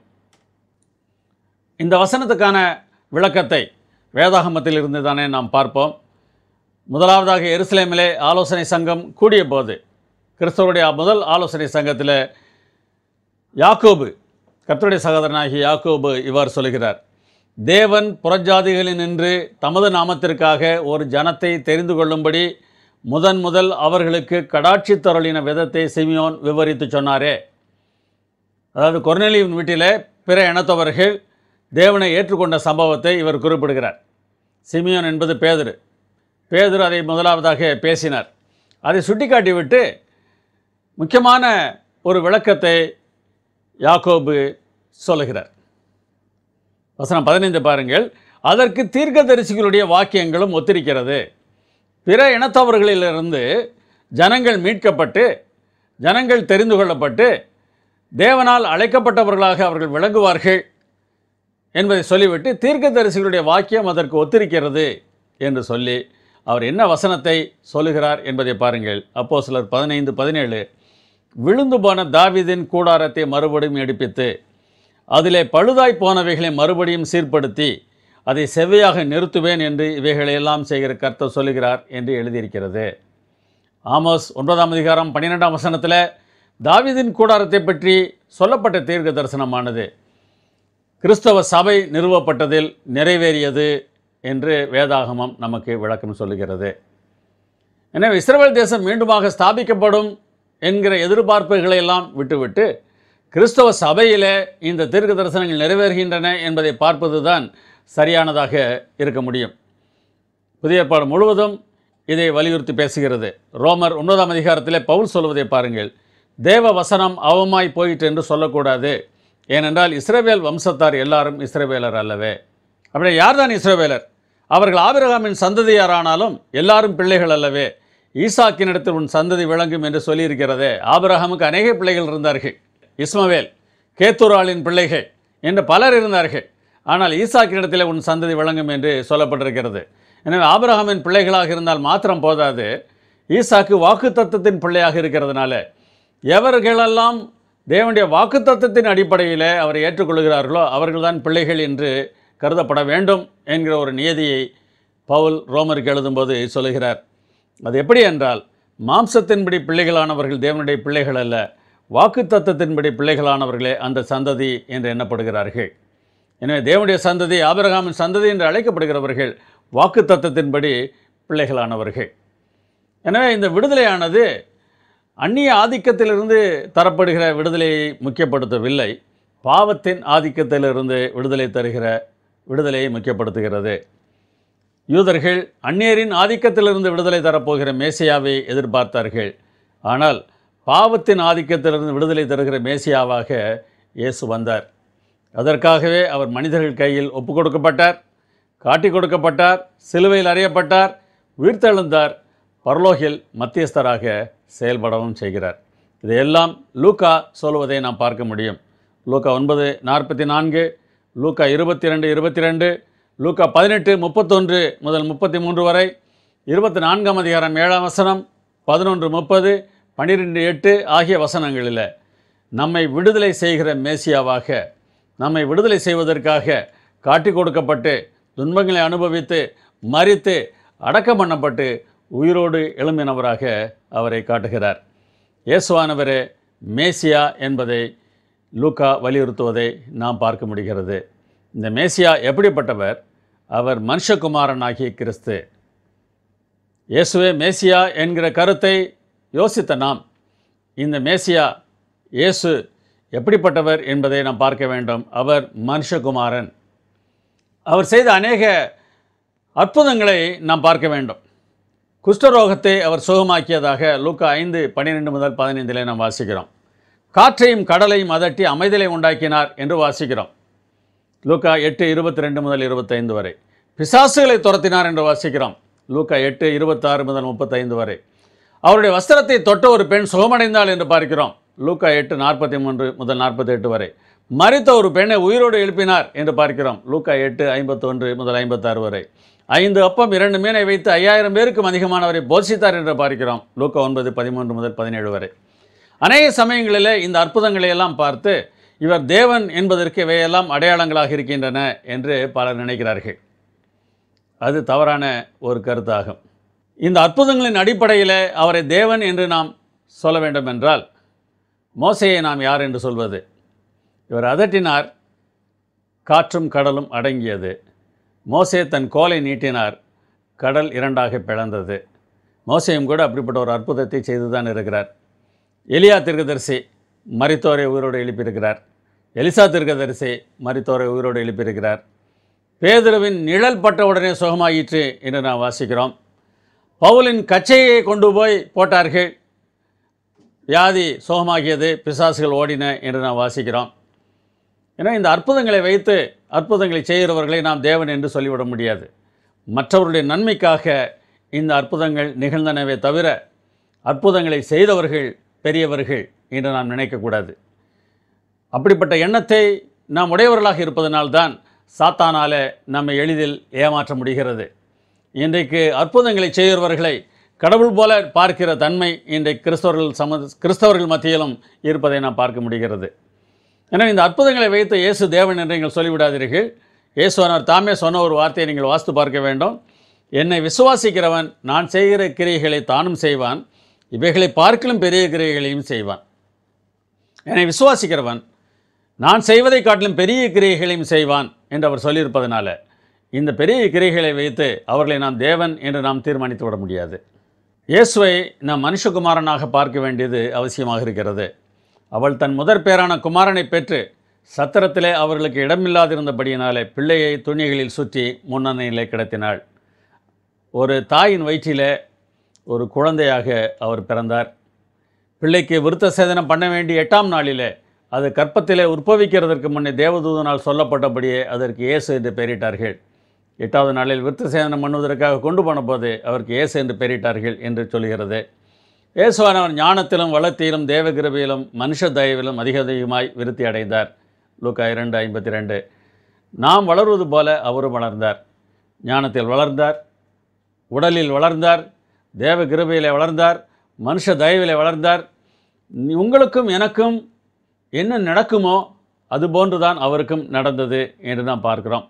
இந்த வசனத்துக்கான விளக்கத்தை வேதாகமத்தில் இருந்து தானே நாம் பார்ப்போம் முதலாவதாக எருசலேமிலே ஆலோசனை சங்கம் கூடிய போது கிறிஸ்தவருடைய முதல் ஆலோசனை சங்கத்தில் யாக்கோபு கர்த்தருடைய சகோதரனாகிய யாக்கோபு இவ்வாறு சொல்கிறார் தேவன் புறஜாதிகளில் நின்று தமது நாமத்திற்காக ஒரு ஜனத்தை தெரிந்து கொள்ளும்படி முதன் முதல் அவர்களுக்கு கடாட்சி தருளின விதத்தை சிமியோன் விவரித்து சொன்னாரே அதாவது கொர்நெலியின் வீட்டிலே பிற இனத்தவர்கள் தேவனை ஏற்றுக்கொண்ட சம்பவத்தை இவர் குறிப்பிடுகிறார் சிமியோன் என்பது பேதுரு பேதுரு அதை முதலாவதாக பேசினார் அதை சுட்டிக்காட்டிவிட்டு முக்கியமான ஒரு விளக்கத்தை யாக்கோபு சொல்லுகிறார் வசனம் பதினைந்து பாருங்கள் அதற்கு தீர்க்கதரிசிகளுடைய வாக்கியங்களும் ஒத்திருக்கிறது பிற இனத்தவர்களிலிருந்து ஜனங்கள் மீட்கப்பட்டு ஜனங்கள் தெரிந்து கொள்ளப்பட்டு தேவனால் அழைக்கப்பட்டவர்களாக அவர்கள் விளங்குவார்கள் என்பதை சொல்லிவிட்டு தீர்க்கதரிசிகளுடைய வாக்கியம் அதற்கு ஒத்திருக்கிறது என்று சொல்லி அவர் என்ன வசனத்தை சொல்லுகிறார் என்பதை பாருங்கள் அப்போ சிலர் பதினைந்து பதினேழு விழுந்து போன தாவீதின் கூடாரத்தை மறுபடியும் எடுப்பித்து அதிலே பழுதாய் போனவைகளை மறுபடியும் சீர்படுத்தி அதை செவ்வையாக நிறுத்துவேன் என்று இவைகளையெல்லாம் செய்கிற கர்த்தர் சொல்லுகிறார் என்று எழுதியிருக்கிறது ஆமோஸ் ஒன்பதாம் அதிகாரம் பன்னிரெண்டாம் வசனத்தில் தாவீதின் கூடாரத்தை பற்றி சொல்லப்பட்ட தீர்க்க தரிசனமானது கிறிஸ்தவ சபை நிறுவப்பட்டதில் நிறைவேறியது என்று வேதாகமம் நமக்கு விளக்கம் சொல்லுகிறது எனவே இஸ்ரவேல் தேசம் மீண்டுமாக ஸ்தாபிக்கப்படும் என்கிற எதிர்பார்ப்புகளை எல்லாம் விட்டுவிட்டு கிறிஸ்தவ சபையிலே இந்த தீர்க்க தரிசனங்கள் நிறைவேறுகின்றன என்பதை பார்ப்பது தான் சரியானதாக இருக்க முடியும் புதிய ஏற்பாடு முழுவதும் இதை வலியுறுத்தி பேசுகிறது ரோமர் ஒன்பதாம் அதிகாரத்திலே பவுல் சொல்வதை பாருங்கள் தேவ வசனம் அவமாய் போயிற்று என்று சொல்லக்கூடாது ஏனென்றால் இஸ்ரவேல் வம்சத்தார் எல்லாரும் இஸ்ரவேலர் அல்லவே அப்படியே யார்தான் இஸ்ரவேலர் அவர்கள் ஆபிரகாமின் சந்ததியாரானாலும் எல்லாரும் பிள்ளைகள் அல்லவே ஈசாக்கினிடத்தில் உன் சந்ததி விளங்கும் என்று சொல்லியிருக்கிறதே ஆபிரகாமுக்கு அநேக பிள்ளைகள் இருந்தார்கள் இஸ்மவேல் கேத்தூராளின் பிள்ளைகள் என்று பலர் இருந்தார்கள் ஆனால் ஈசாக்கினிடத்தில் உன் சந்ததி விளங்கும் என்று சொல்லப்பட்டிருக்கிறது எனவே ஆபிரகாமின் பிள்ளைகளாக இருந்தால் மாத்திரம் போதாது ஈசாக்கு வாக்குத்தத்தத்தின் பிள்ளையாக இருக்கிறதுனால எவர்களெல்லாம் தேவனுடைய வாக்குத்தத்தத்தின் அடிப்படையில் அவரை ஏற்றுக்கொள்கிறார்களோ அவர்கள்தான் பிள்ளைகள் என்று கருதப்பட வேண்டும் என்கிற ஒரு நியதியை பவுல் ரோமருக்கு எழுதும்போது சொல்லுகிறார் அது எப்படி என்றால் மாம்சத்தின்படி பிள்ளைகளானவர்கள் தேவனுடைய பிள்ளைகள் அல்ல வாக்குத்தத்தத்தின்படி பிள்ளைகளானவர்களே அந்த சந்ததி என்று எண்ணப்படுகிறார்கள் எனவே தேவனுடைய சந்ததி ஆபிரகாமின் சந்ததி என்று அழைக்கப்படுகிறவர்கள் வாக்குத்தத்தத்தின்படி பிள்ளைகளானவர்கள் எனவே இந்த விடுதலையானது அந்நிய ஆதிக்கத்திலிருந்து தரப்படுகிற விடுதலையை முக்கியப்படுத்தவில்லை பாவத்தின் ஆதிக்கத்திலிருந்து விடுதலை தருகிற விடுதலையை முக்கியப்படுத்துகிறது யூதர்கள் அந்நியரின் ஆதிக்கத்திலிருந்து விடுதலை தரப்போகிற மேசியாவை எதிர்பார்த்தார்கள் ஆனால் பாவத்தின் ஆதிக்கத்திலிருந்து விடுதலை தருகிற மேசியாவாக இயேசு வந்தார் அதற்காகவே அவர் மனிதர்கள் கையில் ஒப்பு கொடுக்கப்பட்டார் காட்டி கொடுக்கப்பட்டார் சிலுவையில் அறியப்பட்டார் உயிர்த்தெழுந்தார் பரலோகில் மத்தியஸ்தராக செயல்படவும் செய்கிறார் இதையெல்லாம் லூக்கா சொல்வதை நாம் பார்க்க முடியும் லூக்கா ஒன்பது நாற்பத்தி நான்கு லூக்கா இருபத்தி ரெண்டு இருபத்தி ரெண்டு லூக்கா பதினெட்டு முப்பத்தொன்று முதல் முப்பத்தி மூன்று வரை இருபத்தி நான்காம் அதிகாரம் ஏழாம் வசனம் பதினொன்று முப்பது பன்னிரெண்டு எட்டு ஆகிய வசனங்களில் நம்மை விடுதலை செய்கிற மேசியாவாக நம்மை விடுதலை செய்வதற்காக காட்டி கொடுக்கப்பட்டு துன்பங்களை அனுபவித்து மறித்து அடக்கம் பண்ணப்பட்டு உயிரோடு எழும்பினவராக அவரை காட்டுகிறார் இயேசுவானவரே மேசியா என்பதை லூக்கா வலியுறுத்துவதை நாம் பார்க்க முடிகிறது இந்த மேசியா எப்படிப்பட்டவர் அவர் மனுஷகுமாரனாகிய கிறிஸ்து இயேசுவே மேசியா என்கிற கருத்தை யோசித்த நாம் இந்த மேசியா இயேசு எப்படிப்பட்டவர் என்பதை நாம் பார்க்க வேண்டும் அவர் மனுஷகுமாரன் அவர் செய்த அநேக அற்புதங்களை நாம் பார்க்க வேண்டும் குஷ்டரோகத்தை அவர் சுகமாக்கியதாக லூக்கா ஐந்து பன்னிரெண்டு முதல் பதினைந்திலே நாம் வாசிக்கிறோம் காற்றையும் கடலையும் அதட்டி அமைதலை உண்டாக்கினார் என்று வாசிக்கிறோம் லூக்கா எட்டு இருபத்தி ரெண்டு முதல் இருபத்தைந்து வரை பிசாசுகளை துரத்தினார் என்று வாசிக்கிறோம் லூக்கா எட்டு இருபத்தாறு முதல் முப்பத்தைந்து வரை அவருடைய வஸ்திரத்தை தொட்ட ஒரு பெண் சுகமடைந்தாள் என்று பார்க்கிறோம் லூக்கா எட்டு நாற்பத்தி மூன்று முதல் நாற்பத்தி எட்டு வரை மறித்த ஒரு பெண்ணை உயிரோடு எழுப்பினார் என்று பார்க்கிறோம் லூக்கா எட்டு ஐம்பத்தொன்று முதல் ஐம்பத்தாறு வரை ஐந்து அப்பம் இரண்டு மீனை வைத்து ஐயாயிரம் பேருக்கும் அதிகமானவரை போஷித்தார் என்று பார்க்கிறோம் லூக்கா ஒன்பது பதிமூன்று முதல் பதினேழு வரை அநேக சமயங்களில் இந்த அற்புதங்களை எல்லாம் பார்த்து இவர் தேவன் என்பதற்கு இவையெல்லாம் அடையாளங்களாக இருக்கின்றன என்று பலர் நினைக்கிறார்கள் அது தவறான ஒரு கருத்தாகும் இந்த அற்புதங்களின் அடிப்படையில் அவரை தேவன் என்று நாம் சொல்ல வேண்டும் என்றால் மோசையை நாம் யார் என்று சொல்வது இவர் அதட்டினார் காற்றும் கடலும் அடங்கியது மோசே தன் கோலை நீட்டினார் கடல் இரண்டாக பிளந்தது மோசையும் கூட அப்படிப்பட்ட ஒரு அற்புதத்தை செய்து தான் இருக்கிறார் எலியா தீர்க்கதரிசி மரித்தோரை உயிரோடு எழுப்பியிருக்கிறார் எலிசா தீர்க்கதரிசி மரித்தோரை உயிரோடு எழுப்பியிருக்கிறார் பேதுருவின் நிழல் பட்ட உடனே சுகமாயிற்று என்று நாம் வாசிக்கிறோம் பவுலின் கச்சையை கொண்டு போய் போட்டார்கள் வியாதி சுகமாகியது பிசாசுகள் ஓடின என்று நாம் வாசிக்கிறோம் ஏன்னா இந்த அற்புதங்களை வைத்து அற்புதங்களை செய்கிறவர்களை நாம் தேவன் என்று சொல்லிவிட முடியாது மற்றவருடைய நன்மைக்காக இந்த அற்புதங்கள் நிகழ்ந்தனவே தவிர அற்புதங்களை செய்தவர்கள் பெரியவர்கள் என்று நாம் நினைக்கக்கூடாது அப்படிப்பட்ட எண்ணத்தை நாம் உடையவர்களாக இருப்பதனால்தான் சாத்தானால நம்மை எளிதில் ஏமாற்ற முடிகிறது இன்றைக்கு அற்புதங்களை செய்கிறவர்களை கடவுள் போல பார்க்கிற தன்மை இன்றைக்கு கிறிஸ்தவர்கள் சம கிறிஸ்தவர்கள் மத்தியிலும் இருப்பதை நாம் பார்க்க முடிகிறது எனவே இந்த அற்புதங்களை வைத்து இயேசு தேவன் என்று நீங்கள் சொல்லிவிடாதீர்கள் இயேசுவனர் தாமே சொன்ன ஒரு வார்த்தையை நீங்கள் வாஸ்து பார்க்க வேண்டும் என்னை விசுவாசிக்கிறவன் நான் செய்கிற கிரியைகளை தானும் செய்வான் இவைகளை பார்க்கலும் பெரிய கிரியைகளையும் செய்வான் என்னை விசுவாசிக்கிறவன் நான் செய்வதை காட்டிலும் பெரிய கிரியைகளையும் செய்வான் என்று அவர் சொல்லியிருப்பதனால இந்த பெரிய கிரியைகளை வைத்து அவர்களை நாம் தேவன் என்று நாம் தீர்மானித்து விட முடியாது இயேசுவை நாம் மனுஷகுமாரனாக பார்க்க வேண்டியது அவசியமாக இருக்கிறது அவள் தன் முதற் பேரான குமாரனை பெற்று சத்திரத்திலே அவர்களுக்கு இடமில்லாதிருந்தபடியினாலே பிள்ளையை துணிகளில் சுற்றி முன்னணியிலே கிடத்தினாள் ஒரு தாயின் வயிற்றிலே ஒரு குழந்தையாக அவர் பிறந்தார் பிள்ளைக்கு விருத்த சேதனம் பண்ண வேண்டிய எட்டாம் நாளிலே அது கற்பத்திலே உற்பவிக்கிறதற்கு முன்னே தேவதூதனால் சொல்லப்பட்டபடியே அதற்கு இயேசு என்று பெயரிட்டார்கள் எட்டாவது நாளில் விருத்த சேதனம் பண்ணுவதற்காக கொண்டு போன போது அவருக்கு இயேசு என்று பெயரிட்டார்கள் என்று சொல்கிறது இயேசுவானவர் ஞானத்திலும் வளத்திலும் தேவகிருபையிலும் மனுஷ தயவிலும் அதிக அதிகமாய் விருத்தி அடைந்தார் லூக்கா இரண்டு ஐம்பத்தி ரெண்டு நாம் வளர்வது போல அவரும் வளர்ந்தார் ஞானத்தில் வளர்ந்தார் உடலில் வளர்ந்தார் தேவ கிருபையிலே வளர்ந்தார் மனுஷ தயவிலே வளர்ந்தார் நீ- உங்களுக்கும் எனக்கும் என்ன நடக்குமோ அதுபோன்று தான் அவருக்கும் நடந்தது என்று நாம் பார்க்கிறோம்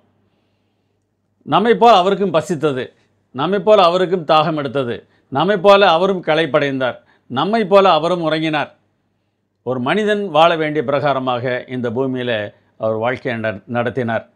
நம்மை போல் அவருக்கும் பசித்தது நம்மை போல அவருக்கும் தாகம் எடுத்தது நம்மை போல அவரும் களைப்படைந்தார் நம்மை போல அவரும் உறங்கினார் ஒரு மனிதன் வாழ வேண்டிய பிரகாரமாக இந்த பூமியில் அவர் வாழ்க்கையை நட- நடத்தினார்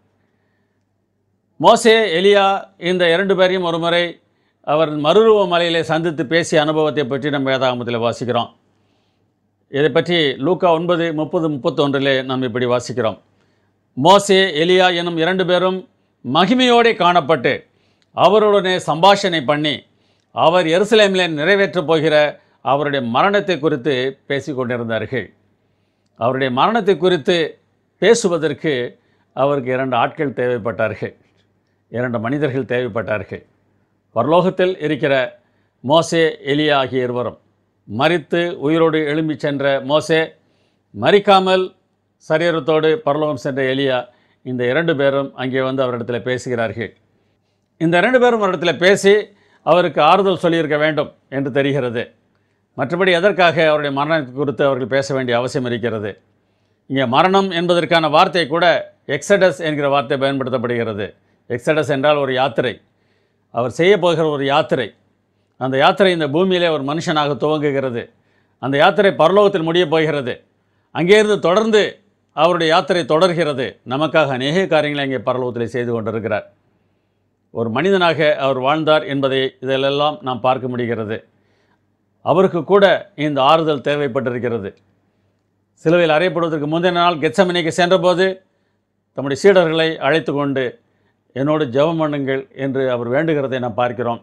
மோசே எலியா இந்த இரண்டு பேரையும் ஒருமுறை அவர் மறுரூப மலையிலே சந்தித்து பேசிய அனுபவத்தை பற்றி நம்ம வேதாகமத்தில் வாசிக்கிறோம் இதை பற்றி லூக்கா ஒன்பது முப்பது முப்பத்தொன்றிலே நாம் இப்படி வாசிக்கிறோம் மோசே எலியா எனும் இரண்டு பேரும் மகிமையோடே காணப்பட்டு அவருடனே சம்பாஷணை பண்ணி அவர் எருசலேமிலே நிறைவேற்றப் போகிற அவருடைய மரணத்தை குறித்து பேசிக் கொண்டிருந்தார்கள் அவருடைய மரணத்தை குறித்து பேசுவதற்கு அவருக்கு இரண்டு ஆட்கள் தேவைப்பட்டார்கள் இரண்டு மனிதர்கள் தேவைப்பட்டார்கள் பரலோகத்தில் இருக்கிற மோசே எலியா ஆகிய இருவரும் மரித்து உயிரோடு எழும்பிச் சென்ற மோசே மரிக்காமல் சரீரத்தோடு பரலோகம் சென்ற எலியா இந்த இரண்டு பேரும் அங்கே வந்து அவரிடத்தில் பேசுகிறார்கள் இந்த இரண்டு பேரும் அவரிடத்தில் பேசி அவருக்கு ஆறுதல் சொல்லியிருக்க வேண்டும் என்று தெரிகிறது மற்றபடி எதற்காக அவருடைய மரணத்தை குறித்து அவர்கள் பேச வேண்டிய அவசியம் இருக்கிறது இங்கே மரணம் என்பதற்கான வார்த்தை கூட எக்ஸடஸ் என்கிற வார்த்தை பயன்படுத்தப்படுகிறது எக்ஸடஸ் என்றால் ஒரு யாத்திரை அவர் செய்ய போகிற ஒரு யாத்திரை அந்த யாத்திரை இந்த பூமியிலே ஒரு மனுஷனாக துவங்குகிறது அந்த யாத்திரை பரலோகத்தில் முடியப் போகிறது அங்கேயிருந்து தொடர்ந்து அவருடைய யாத்திரை தொடர்கிறது நமக்காக அநேக காரியங்களை அங்கே பரலோகத்தில் செய்து கொண்டிருக்கிறார் ஒரு மனிதனாக அவர் வாழ்ந்தார் என்பதை இதிலெல்லாம் நாம் பார்க்க முடிகிறது அவருக்கு கூட இந்த ஆறுதல் தேவைப்பட்டிருக்கிறது சிலுவையில் அறையப்படுவதற்கு முந்தின நாள் கெச்சமனைக்கு சென்றபோது தம்முடைய சீடர்களை அழைத்து கொண்டு என்னோடு ஜெபம் பண்ணுங்கள் என்று அவர் வேண்டுகிறதை நாம் பார்க்கிறோம்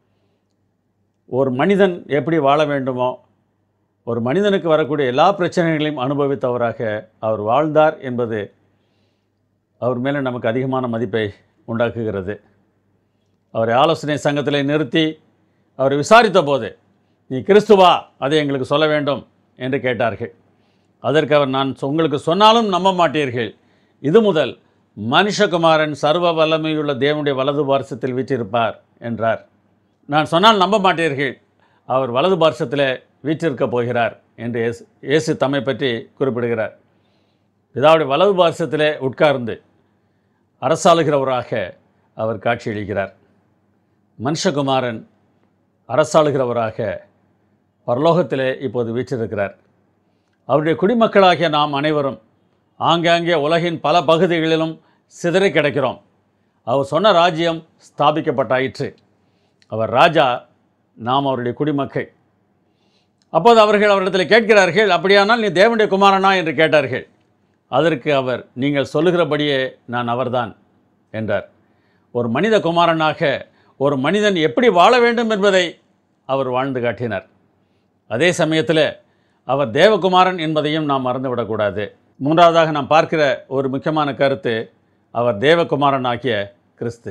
ஒரு மனிதன் எப்படி வாழ வேண்டுமோ ஒரு மனிதனுக்கு வரக்கூடிய எல்லா பிரச்சனைகளையும் அனுபவித்தவராக அவர் வாழ்ந்தார் என்பது அவர் மேலே நமக்கு அதிகமான மதிப்பை உண்டாக்குகிறது அவரை ஆலோசனை சங்கத்திலே நிறுத்தி அவரை விசாரித்த போது நீ கிறிஸ்துவா அதை எங்களுக்கு சொல்ல வேண்டும் என்று கேட்டார்கள் அதற்கு அவர் நான் சொ- உங்களுக்கு சொன்னாலும் நம்ப மாட்டீர்கள் இது முதல் மனுஷகுமாரன் சர்வ வல்லமையுள்ள தேவனுடைய வலது பார்சத்தில் வீற்றிருப்பார் என்றார் நான் சொன்னால் நம்ப மாட்டீர்கள் அவர் வலது பார்சத்தில் வீற்றிருக்கப் போகிறார் என்று இயேசு இயேசு தம்மை பற்றி குறிப்பிடுகிறார் பிதாவுடைய வலது பார்சத்திலே உட்கார்ந்து அரசாளுகிறவராக அவர் காட்சியளிக்கிறார் மனுஷகுமாரன் அரசாளுகிறவராக பரலோகத்திலே இப்போது வீற்றிருக்கிறார் அவருடைய குடிமக்களாகிய நாம் அனைவரும் ஆங்காங்கே உலகின் பல பகுதிகளிலும் சிதறி கிடக்கிறோம் அவர் சொன்ன ராஜ்யம் ஸ்தாபிக்கப்பட்டாயிற்று அவர் ராஜா நாம் அவருடைய குடிமக்கள் அப்போது அவர்கள் அவரிடத்தில் கேட்கிறார்கள் அப்படியானால் நீ தேவனுடைய குமாரனா என்று கேட்டார்கள் அதற்கு அவர் நீங்கள் சொல்லுகிறபடியே நான் அவர்தான் என்றார் ஒரு மனித குமாரனாக ஒரு மனிதன் எப்படி வாழ வேண்டும் என்பதை அவர் வாழ்ந்து காட்டினார் அதே சமயத்தில் அவர் தேவகுமாரன் என்பதையும் நாம் மறந்துவிடக்கூடாது மூன்றாவதாக நாம் பார்க்கிற ஒரு முக்கியமான கருத்து அவர் தேவகுமாரனாகிய கிறிஸ்து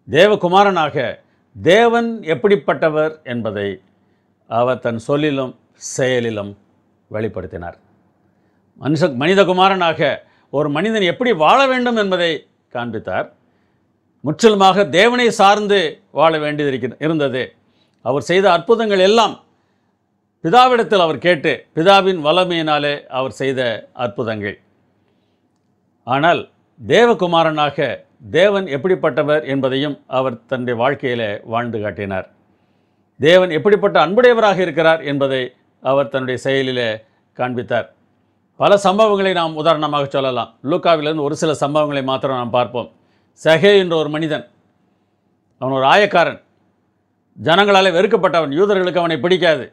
தேவகுமாரனாக தேவன் எப்படிப்பட்டவர் என்பதை அவர் தன் சொல்லிலும் செயலிலும் வெளிப்படுத்தினார் மனுஷ மனிதகுமாரனாக ஒரு மனிதன் எப்படி வாழ வேண்டும் என்பதை காண்பித்தார் முற்றிலுமாக தேவனை சார்ந்து வாழ வேண்டியது இருந்தது அவர் செய்த அற்புதங்கள் எல்லாம் பிதாவிடத்தில் அவர் கேட்டு பிதாவின் வல்லமையினாலே அவர் செய்த அற்புதங்கள் ஆனால் தேவகுமாரனாக தேவன் எப்படிப்பட்டவர் என்பதையும் அவர் தன்னுடைய வாழ்க்கையிலே வாழ்ந்து காட்டினார் தேவன் எப்படிப்பட்ட அன்புடையவராக இருக்கிறார் என்பதை அவர் தன்னுடைய செயலிலே காண்பித்தார் பல சம்பவங்களை நாம் உதாரணமாக சொல்லலாம் லூக்காவிலிருந்து ஒரு சில சம்பவங்களை மாத்திரம் நாம் பார்ப்போம் சகே என்ற ஒரு மனிதன் அவன் ஒரு ஆயக்காரன் ஜனங்களாலே வெறுக்கப்பட்டவன் யூதர்களுக்கு அவனை பிடிக்காது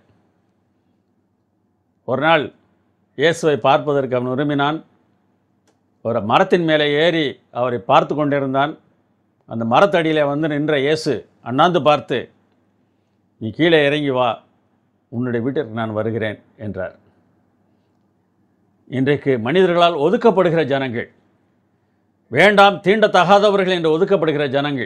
ஒரு நாள் இயேசுவை பார்ப்பதற்கு அவன் விரும்பினான் ஒரு மரத்தின் மேலே ஏறி அவரை பார்த்து கொண்டிருந்தான் அந்த மரத்தடியில் வந்து நின்ற இயேசு அண்ணாந்து பார்த்து நீ கீழே இறங்கி வா உன்னுடைய வீட்டிற்கு நான் வருகிறேன் என்றார் இன்றைக்கு மனிதர்களால் ஒதுக்கப்படுகிற ஜனங்கள் வேண்டாம் தீண்டத்தகாதவர்கள் என்று ஒதுக்கப்படுகிற ஜனங்கள்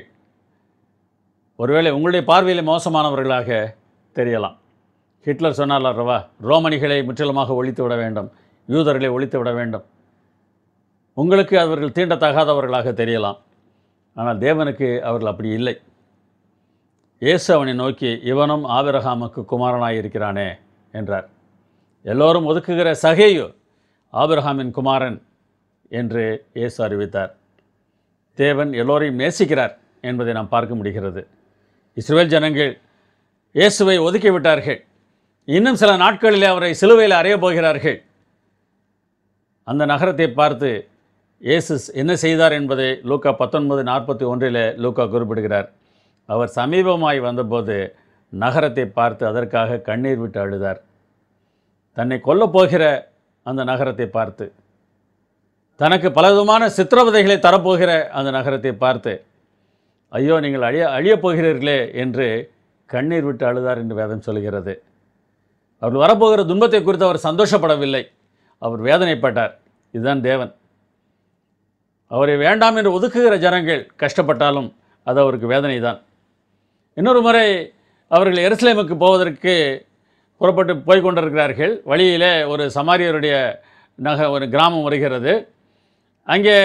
ஒருவேளை உங்களுடைய பார்வையில் மோசமானவர்களாக தெரியலாம் ஹிட்லர் சொன்னார் அல்லவா ரோமனிகளை முற்றிலுமாக ஒழித்து விட வேண்டும் யூதர்களை ஒழித்து விட வேண்டும் உங்களுக்கு அவர்கள் தீண்டத்தகாதவர்களாக தெரியலாம் ஆனால் தேவனுக்கு அவர்கள் அப்படி இல்லை இயேசு அவனை நோக்கி இவனும் ஆபிரகாமுக்கு குமாரனாய் இருக்கிறானே என்றார் எல்லோரும் ஒதுக்குகிற சகேயு ஆபிரகாமின் குமாரன் என்று இயேசு அறிவித்தார் தேவன் எல்லோரையும் நேசிக்கிறார் என்பதை நாம் பார்க்க முடிகிறது இஸ்ரேல் ஜனங்கள் இயேசுவை ஒதுக்கி விட்டார்கள் இன்னும் சில நாட்களிலே அவரை சிலுவையில் அறையப் போகிறார்கள் அந்த நகரத்தை பார்த்து இயேசு என்ன செய்தார் என்பதை லூக்கா பத்தொன்பது நாற்பத்தி ஒன்றில் லூக்கா குறிப்பிடுகிறார் அவர் சமீபமாய் வந்தபோது நகரத்தை பார்த்து அதற்காக கண்ணீர் விட்டு அழுதார் தன்னை கொல்லப் போகிற அந்த நகரத்தை பார்த்து தனக்கு பலவிதமான சித்திரவதைகளை தரப்போகிற அந்த நகரத்தை பார்த்து ஐயோ நீங்கள் அழிய அழியப் போகிறீர்களே என்று கண்ணீர் விட்டு அழுதார் என்று வேதம் சொல்கிறது அவர் வரப்போகிற துன்பத்தை குறித்து அவர் சந்தோஷப்படவில்லை அவர் வேதனைப்பட்டார் இதுதான் தேவன் அவரை வேண்டாம் என்று ஒதுக்குகிற ஜனங்கள் கஷ்டப்பட்டாலும் அது அவருக்கு வேதனை தான் இன்னொரு முறை அவர்கள் எருசலேமுக்கு போவதற்கு புறப்பட்டு போய் கொண்டிருக்கிறார்கள் வழியிலே ஒரு சமாரியருடைய நக ஒரு கிராமம் வருகிறது அங்கே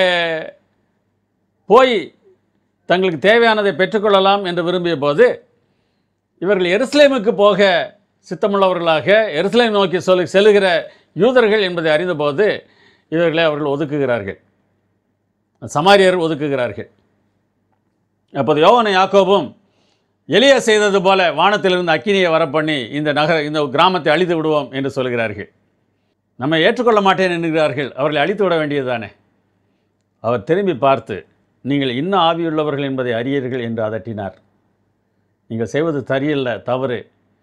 போய் தங்களுக்கு தேவையானதை பெற்றுக்கொள்ளலாம் என்று விரும்பிய போது இவர்கள் எருசலேமுக்கு போக சித்தமுள்ளவர்களாக எருசலேம் நோக்கி சொல்லி செல்லுகிற யூதர்கள் என்பதை அறிந்தபோது இவர்களை அவர்கள் ஒதுக்குகிறார்கள் சமாரியர் ஒதுக்குகிறார்கள் அப்போது யோவன யாக்கோபும் எளிய செய்தது போல வானத்திலிருந்து அக்கினியை வரப்பண்ணி இந்த நகர இந்த கிராமத்தை அழித்து விடுவோம் என்று சொல்கிறார்கள் நம்மை ஏற்றுக்கொள்ள மாட்டேன் என்கிறார்கள் அவர்களை அழித்து விட வேண்டியதுதானே அவர் திரும்பி பார்த்து நீங்கள் இன்னும் ஆவியுள்ளவர்கள் என்பதை அறியீர்கள் என்று அதட்டினார் நீங்கள் செய்வது சரியல்ல தவறு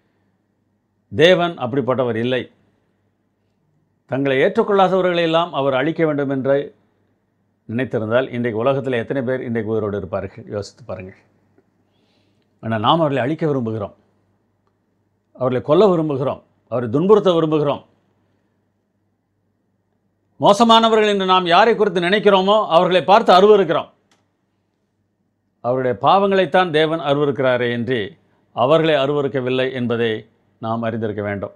தேவன் அப்படிப்பட்டவர் இல்லை தங்களை ஏற்றுக்கொள்ளாதவர்களை எல்லாம் அவர் அழிக்க வேண்டும் என்று நினைத்திருந்தால் இன்றைக்கு உலகத்தில் எத்தனை பேர் இன்றைக்கு உயிரோடு இருப்பார்கள் யோசித்து பாருங்கள் ஆனால் நாம் அவர்களை அழிக்க விரும்புகிறோம் அவர்களை கொல்ல விரும்புகிறோம் அவரை துன்புறுத்த விரும்புகிறோம் மோசமானவர்கள் என்று நாம் யாரை குறித்து நினைக்கிறோமோ அவர்களை பார்த்து அருவருக்கிறோம் அவருடைய பாவங்களைத்தான் தேவன் அருவருக்கிறாரே என்று அவர்களை அருவருக்கவில்லை என்பதை நாம் அறிந்திருக்க வேண்டும்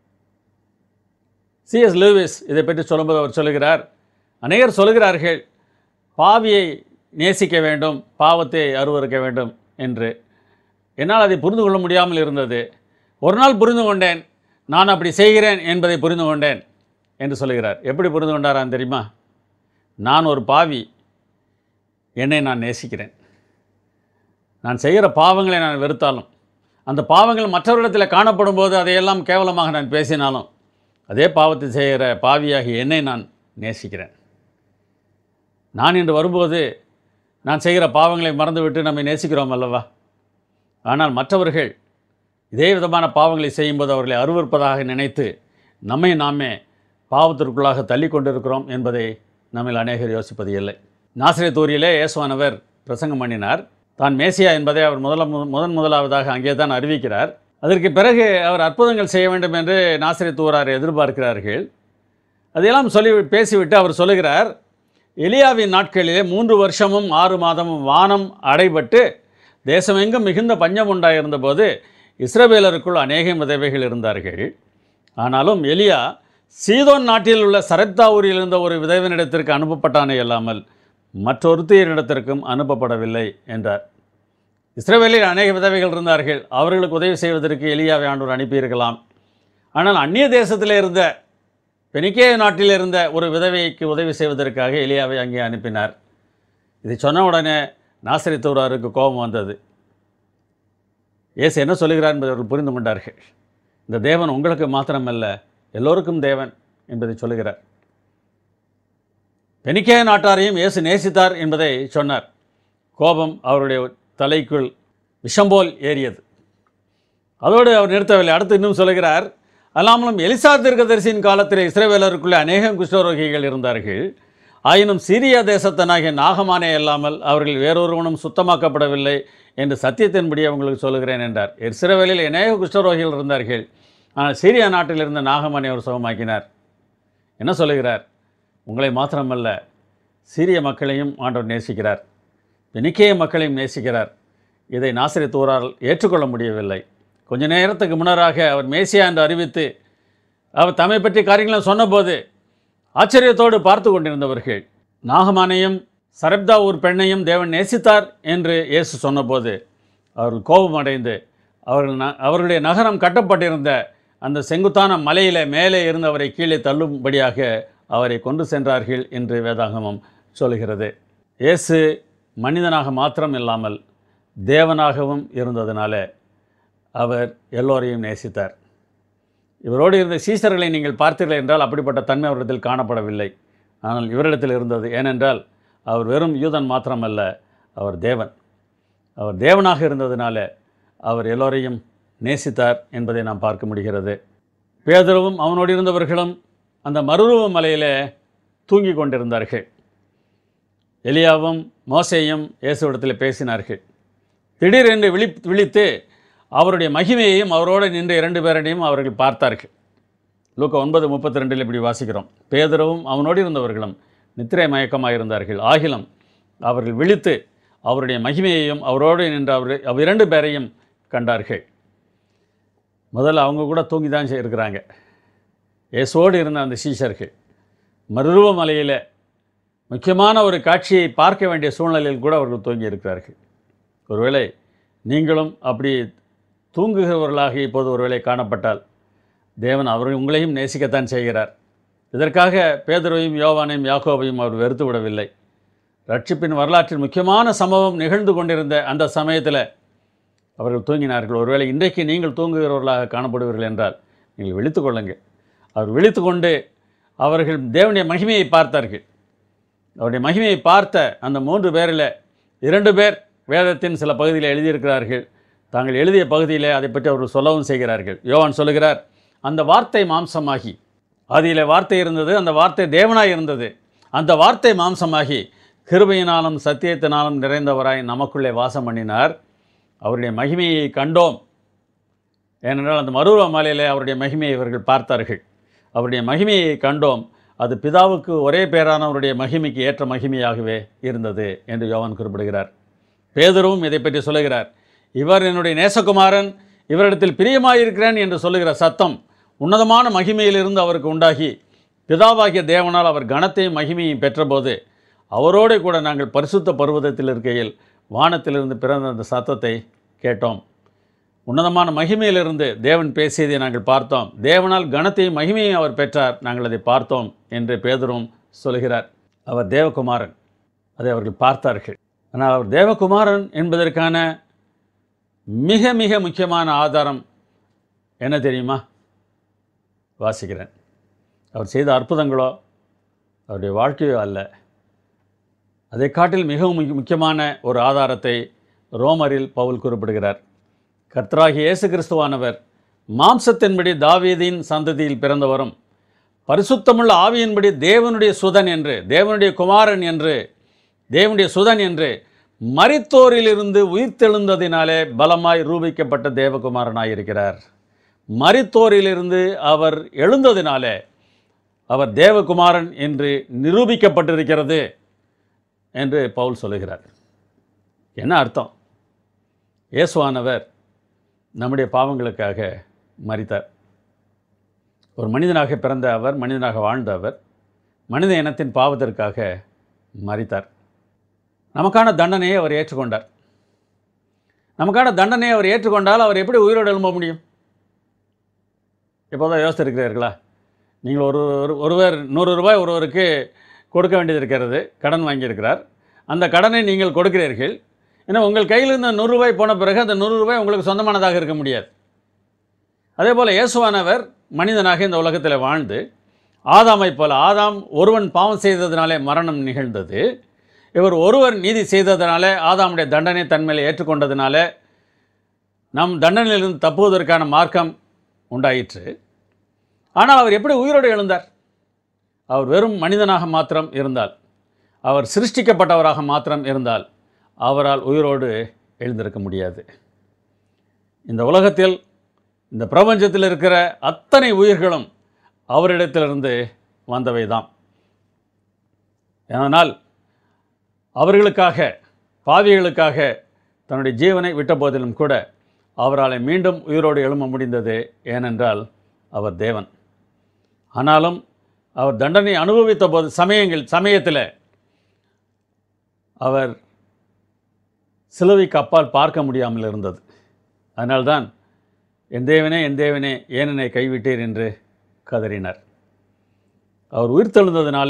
சிஎஸ் லூவிஸ் இதை பற்றி சொல்லும்போது அவர் சொல்லுகிறார் அநேகர் சொல்லுகிறார்கள் பாவியை நேசிக்க வேண்டும் பாவத்தை அருவருக்க வேண்டும் என்று என்னால் அதை புரிந்து கொள்ள முடியாமல் இருந்தது ஒரு நாள் புரிந்து கொண்டேன் நான் அப்படி செய்கிறேன் என்பதை புரிந்து கொண்டேன் என்று சொல்லுகிறார் எப்படி புரிந்து கொண்டாரான் தெரியுமா நான் ஒரு பாவி என்னை நான் நேசிக்கிறேன் நான் செய்கிற பாவங்களை நான் வெறுத்தாலும் அந்த பாவங்கள் மற்றவரிடத்தில் காணப்படும் போது அதையெல்லாம் கேவலமாக நான் பேசினாலும் அதே பாவத்தை செய்கிற பாவியாகி என்னை நான் நேசிக்கிறேன் நான் இன்று வரும்போது நான் செய்கிற பாவங்களை மறந்துவிட்டு நம்மை நேசிக்கிறோம் அல்லவா ஆனால் மற்றவர்கள் இதே விதமான பாவங்களை செய்யும்போது அவர்களை அருவருப்பதாக நினைத்து நம்மை நாமே பாவத்திற்குள்ளாக தள்ளி கொண்டிருக்கிறோம் என்பதை நம்மில் அநேகர் யோசிப்பது இல்லை நாசிரிய தூரியிலே இயேசுவானவர் பிரசங்கம் பண்ணினார் தான் மேசியா என்பதை அவர் முதல முதன் முதலாவதாக அங்கே தான் அறிவிக்கிறார் அதற்கு பிறகு அவர் அற்புதங்கள் செய்ய வேண்டும் என்று நாசிரிய தூரார் எதிர்பார்க்கிறார்கள் அதையெல்லாம் சொல்லி பேசிவிட்டு அவர் சொல்லுகிறார் எலியாவின் நாட்களிலே மூன்று வருஷமும் ஆறு மாதமும் வானம் அடைபட்டு தேசமெங்கும் மிகுந்த பஞ்சம் உண்டாயிருந்த போது இஸ்ரவேலருக்குள் அநேக விதவைகள் இருந்தார்கள் ஆனாலும் எலியா சீதோன் நாட்டில் உள்ள சரப்தா ஊரில் இருந்த ஒரு விதவனிடத்திற்கு அனுப்பப்பட்டானே அல்லாமல் மற்றொருத்தியரிடத்திற்கும் அனுப்பப்படவில்லை என்றார் இஸ்ரவேலில் அநேக விதவைகள் இருந்தார்கள் அவர்களுக்கு உதவி செய்வதற்கு எலியாவை ஆண்டவர் அனுப்பியிருக்கலாம் ஆனால் அந்நிய தேசத்தில் இருந்த பெனிக்கே நாட்டில் இருந்த ஒரு விதவைக்கு உதவி செய்வதற்காக எலியாவை அங்கே அனுப்பினார் இதை சொன்ன உடனே நாசரித்தூராருக்கு கோபம் வந்தது இயேசு என்ன சொல்லுகிறார் என்பதை அவர்கள் புரிந்து கொண்டார்கள் இந்த தேவன் உங்களுக்கு மாத்திரமல்ல எல்லோருக்கும் தேவன் என்பதை சொல்லுகிறார் பெனிக்கே நாட்டாரையும் இயேசு நேசித்தார் என்பதை சொன்னார் கோபம் அவருடைய தலைக்குள் விஷம் போல் ஏறியது அதோடு அவர் நிறுத்தவில்லை அடுத்து இன்னும் சொல்லுகிறார் அல்லாமலும் எலிசா தீர்க்கதரிசியின் காலத்தில் இஸ்ரவேலருக்குள்ளே அநேகம் குஷ்டரோகிகள் இருந்தார்கள் ஆயினும் சீரியா தேசத்தனாகிய நாகமானே அல்லாமல் அவர்கள் வேறொருவனும் சுத்தமாக்கப்படவில்லை என்று சத்தியத்தின்படி அவங்களுக்கு சொல்லுகிறேன் என்றார் இஸ்ரவேலில் அநேக குஷ்டரோகிகள் இருந்தார்கள் ஆனால் சீரியா நாட்டில் இருந்த நாகமானை அவர் சுகமாக்கினார் என்ன சொல்லுகிறார் உங்களை மாத்திரமல்ல சீரிய மக்களையும் ஆண்டவர் நேசிக்கிறார் பெனிக்கேய மக்களையும் நேசிக்கிறார் இதை நாசிரியத்தூரால் ஏற்றுக்கொள்ள முடியவில்லை கொஞ்ச நேரத்துக்கு முன்னராக அவர் மேசியா என்று அறிவித்து அவர் தம்மை பற்றி காரியங்களை சொன்னபோது ஆச்சரியத்தோடு பார்த்து கொண்டிருந்தவர்கள் நாகமானையும் சரப்தா ஊர் பெண்ணையும் தேவன் நேசித்தார் என்று இயேசு சொன்னபோது அவர்கள் கோபமடைந்து அவர்கள் ந அவர்களுடைய நகரம் கட்டப்பட்டிருந்த அந்த செங்குத்தான மலையில மேலே இருந்தவரை கீழே தள்ளும்படியாக அவரை கொண்டு சென்றார்கள் என்று வேதாகமம் சொல்கிறது இயேசு மனிதனாக மாத்திரம் இல்லாமல் தேவனாகவும் இருந்ததினால அவர் எல்லோரையும் நேசித்தார் இவரோடு இருந்த சீசர்களை நீங்கள் பார்த்தீர்கள் என்றால் அப்படிப்பட்ட தன்மை அவரிடத்தில் காணப்படவில்லை ஆனால் இவரிடத்தில் இருந்தது ஏனென்றால் அவர் வெறும் யூதன் மாத்திரமல்ல அவர் தேவன் அவர் தேவனாக இருந்ததினால அவர் எல்லோரையும் நேசித்தார் என்பதை நாம் பார்க்க முடிகிறது பேதருவும் அவனோடு இருந்தவர்களும் அந்த மறுரூப மலையிலே தூங்கி கொண்டிருந்தார்கள் எலியாவும் மோசேயும் இயேசுவிடத்தில் பேசினார்கள் திடீரென்று விழி விழித்து அவருடைய மகிமையையும் அவரோடு நின்ற இரண்டு பேரையும் அவர்கள் பார்த்தார்கள் லூக்கா ஒன்பது முப்பத்தி ரெண்டில் இப்படி வாசிக்கிறோம் பேதரவும் அவனோடு இருந்தவர்களும் நித்திரை மயக்கமாக இருந்தார்கள் ஆகிலும் அவர்கள் விழித்து அவருடைய மகிமையையும் அவரோடு நின்ற அவர் அவ்விரண்டு பேரையும் கண்டார்கள் முதல்ல அவங்க கூட தூங்கி தான் இருக்கிறாங்க இயேசுவோடு இருந்த அந்த சீஷர்கள் மருருவ மலையில் முக்கியமான ஒரு காட்சியை பார்க்க வேண்டிய சூழ்நிலையில் கூட அவர்கள் தூங்கி இருக்கிறார்கள் ஒருவேளை நீங்களும் அப்படி தூங்குகிறவர்களாக இப்போது ஒருவேளை காணப்பட்டால் தேவன் அவர்கள் உங்களையும் நேசிக்கத்தான் செய்கிறார் இதற்காக பேதுருவையும் யோவானையும் யாக்கோவையும் அவர் வெறுத்து விடவில்லை ரட்சிப்பின் வரலாற்றில் முக்கியமான சம்பவம் நிகழ்ந்து கொண்டிருந்த அந்த சமயத்தில் அவர்கள் தூங்கினார்கள் ஒருவேளை இன்றைக்கு நீங்கள் தூங்குகிறவர்களாக காணப்படுவீர்கள் என்றால் நீங்கள் விழித்து கொள்ளுங்கள் அவர் விழித்து கொண்டு அவர்கள் தேவனுடைய மகிமையை பார்த்தார்கள் அவருடைய மகிமையை பார்த்த அந்த மூன்று பேரில் இரண்டு பேர் வேதத்தின் சில பகுதியில் எழுதியிருக்கிறார்கள் தாங்கள் எழுதிய பகுதியில் அதை பற்றி அவர்கள் சொல்லவும் செய்கிறார்கள் யோவான் சொல்லுகிறார் அந்த வார்த்தை மாம்சமாகி அதில் வார்த்தை இருந்தது அந்த வார்த்தை தேவனாய் இருந்தது அந்த வார்த்தை மாம்சமாகி கிருபையினாலும் சத்தியத்தினாலும் நிறைந்தவராய் நமக்குள்ளே வாசம் பண்ணினார் அவருடைய மகிமையை கண்டோம் ஏனென்றால் அந்த மருவ மாலையிலே அவருடைய மகிமையை இவர்கள் பார்த்தார்கள் அவருடைய மகிமையை கண்டோம் அது பிதாவுக்கு ஒரே பேரானவருடைய மகிமைக்கு ஏற்ற மகிமையாகவே இருந்தது என்று யோவான் குறிப்பிடுகிறார் பேதரும் இதை பற்றி சொல்லுகிறார் இவர் என்னுடைய நேசகுமாரன் இவரிடத்தில் பிரியமாயிருக்கிறேன் என்று சொல்லுகிற சத்தம் உன்னதமான மகிமையிலிருந்து அவருக்கு உண்டாகி பிதாவாகிய தேவனால் அவர் கனத்தையும் மகிமையும் பெற்றபோது அவரோடு கூட நாங்கள் பரிசுத்த பருவதத்தில் இருக்கையில் வானத்திலிருந்து பிறந்த அந்த சத்தத்தை கேட்டோம் உன்னதமான மகிமையிலிருந்து தேவன் பேசியதை நாங்கள் பார்த்தோம் தேவனால் கனத்தையும் மகிமையும் அவர் பெற்றார் நாங்கள் அதை பார்த்தோம் என்று பேதரும் சொல்கிறார் அவர் தேவகுமாரன் அதை அவர்கள் பார்த்தார்கள் ஆனால் அவர் தேவகுமாரன் என்பதற்கான மிக மிக முக்கியமான ஆதாரம் என்ன தெரியுமா வாசிக்கிறேன் அவர் செய்த அற்புதங்களோ அவருடைய வாழ்க்கையோ அல்ல அதை காட்டில் மிகவும் முக்கிய- முக்கியமான ஒரு ஆதாரத்தை ரோமரில் பவுல் குறிப்பிடுகிறார் கர்த்தராகிய இயேசு கிறிஸ்துவானவர் மாம்சத்தின்படி தாவீதின் சந்ததியில் பிறந்தவரும் பரிசுத்தமுள்ள ஆவியின்படி தேவனுடைய சுதன் என்று தேவனுடைய குமாரன் என்று தேவனுடைய சுதன் என்று மரித்தோரிலிருந்து உயிர்த்தெழுந்ததினாலே பலமாய் ரூபிக்கப்பட்ட தேவகுமாரனாயிருக்கிறார் மரித்தோரிலிருந்து அவர் எழுந்ததினாலே அவர் தேவகுமாரன் என்று நிரூபிக்கப்பட்டிருக்கிறது என்று பவுல் சொல்லுகிறார் என்ன அர்த்தம் இயேசுவானவர் நம்முடைய பாவங்களுக்காக மரித்தார் ஒரு மனிதனாக பிறந்த அவர் மனிதனாக வாழ்ந்த அவர் மனித இனத்தின் பாவத்திற்காக மறித்தார் நமக்கான தண்டனையை அவர் ஏற்றுக்கொண்டார் நமக்கான தண்டனையை அவர் ஏற்றுக்கொண்டால் அவர் எப்படி உயிரோடு எழும்ப முடியும் எப்போதான் யோசித்திருக்கிறீர்களா நீங்கள் ஒரு ஒரு- ஒருவர் நூறு ரூபாய் ஒருவருக்கு கொடுக்க வேண்டியது இருக்கிறது கடன் வாங்கியிருக்கிறார் அந்த கடனை நீங்கள் கொடுக்கிறீர்கள் ஏன்னா உங்கள் கையில் இருந்த நூறு ரூபாய் போன பிறகு அந்த நூறு ரூபாய் உங்களுக்கு சொந்தமானதாக இருக்க முடியாது அதே போல் இயேசுவானவர் மனிதனாக இந்த உலகத்தில் வாழ்ந்து ஆதாமை போல ஆதாம் ஒருவன் பாவம் செய்ததினாலே மரணம் நிகழ்ந்தது இவர் ஒருவர் நீதி செய்ததினாலே ஆதாமுடைய தண்டனை தன்மையில் ஏற்றுக்கொண்டதினால நம் தண்டனையிலிருந்து தப்புவதற்கான மார்க்கம் உண்டாயிற்று ஆனால் அவர் எப்படி உயிரோடு எழுந்தார் அவர் வெறும் மனிதனாக மாத்திரம் இருந்தால் அவர் சிருஷ்டிக்கப்பட்டவராக மாத்திரம் இருந்தால் அவரால் உயிரோடு எழுந்திருக்க முடியாது இந்த உலகத்தில் இந்த பிரபஞ்சத்தில் இருக்கிற அத்தனை உயிர்களும் அவரிடத்திலிருந்து வந்தவை தான் அதனால் அவர்களுக்காக பாவிகளுக்காக தன்னுடைய ஜீவனை விட்ட போதிலும் கூட அவரால் மீண்டும் உயிரோடு எழும்ப முடிந்தது ஏனென்றால் அவர் தேவன் ஆனாலும் அவர் தண்டனை அனுபவித்த போது சமயங்கள் சமயத்தில் அவர் சிலுவைக்கு அப்பால் பார்க்க முடியாமல் இருந்தது அதனால்தான் என் தேவனே என் தேவனே ஏன் என்னை கைவிட்டீர் என்று கதறினார் அவர் உயிர்த்தெழுந்ததினால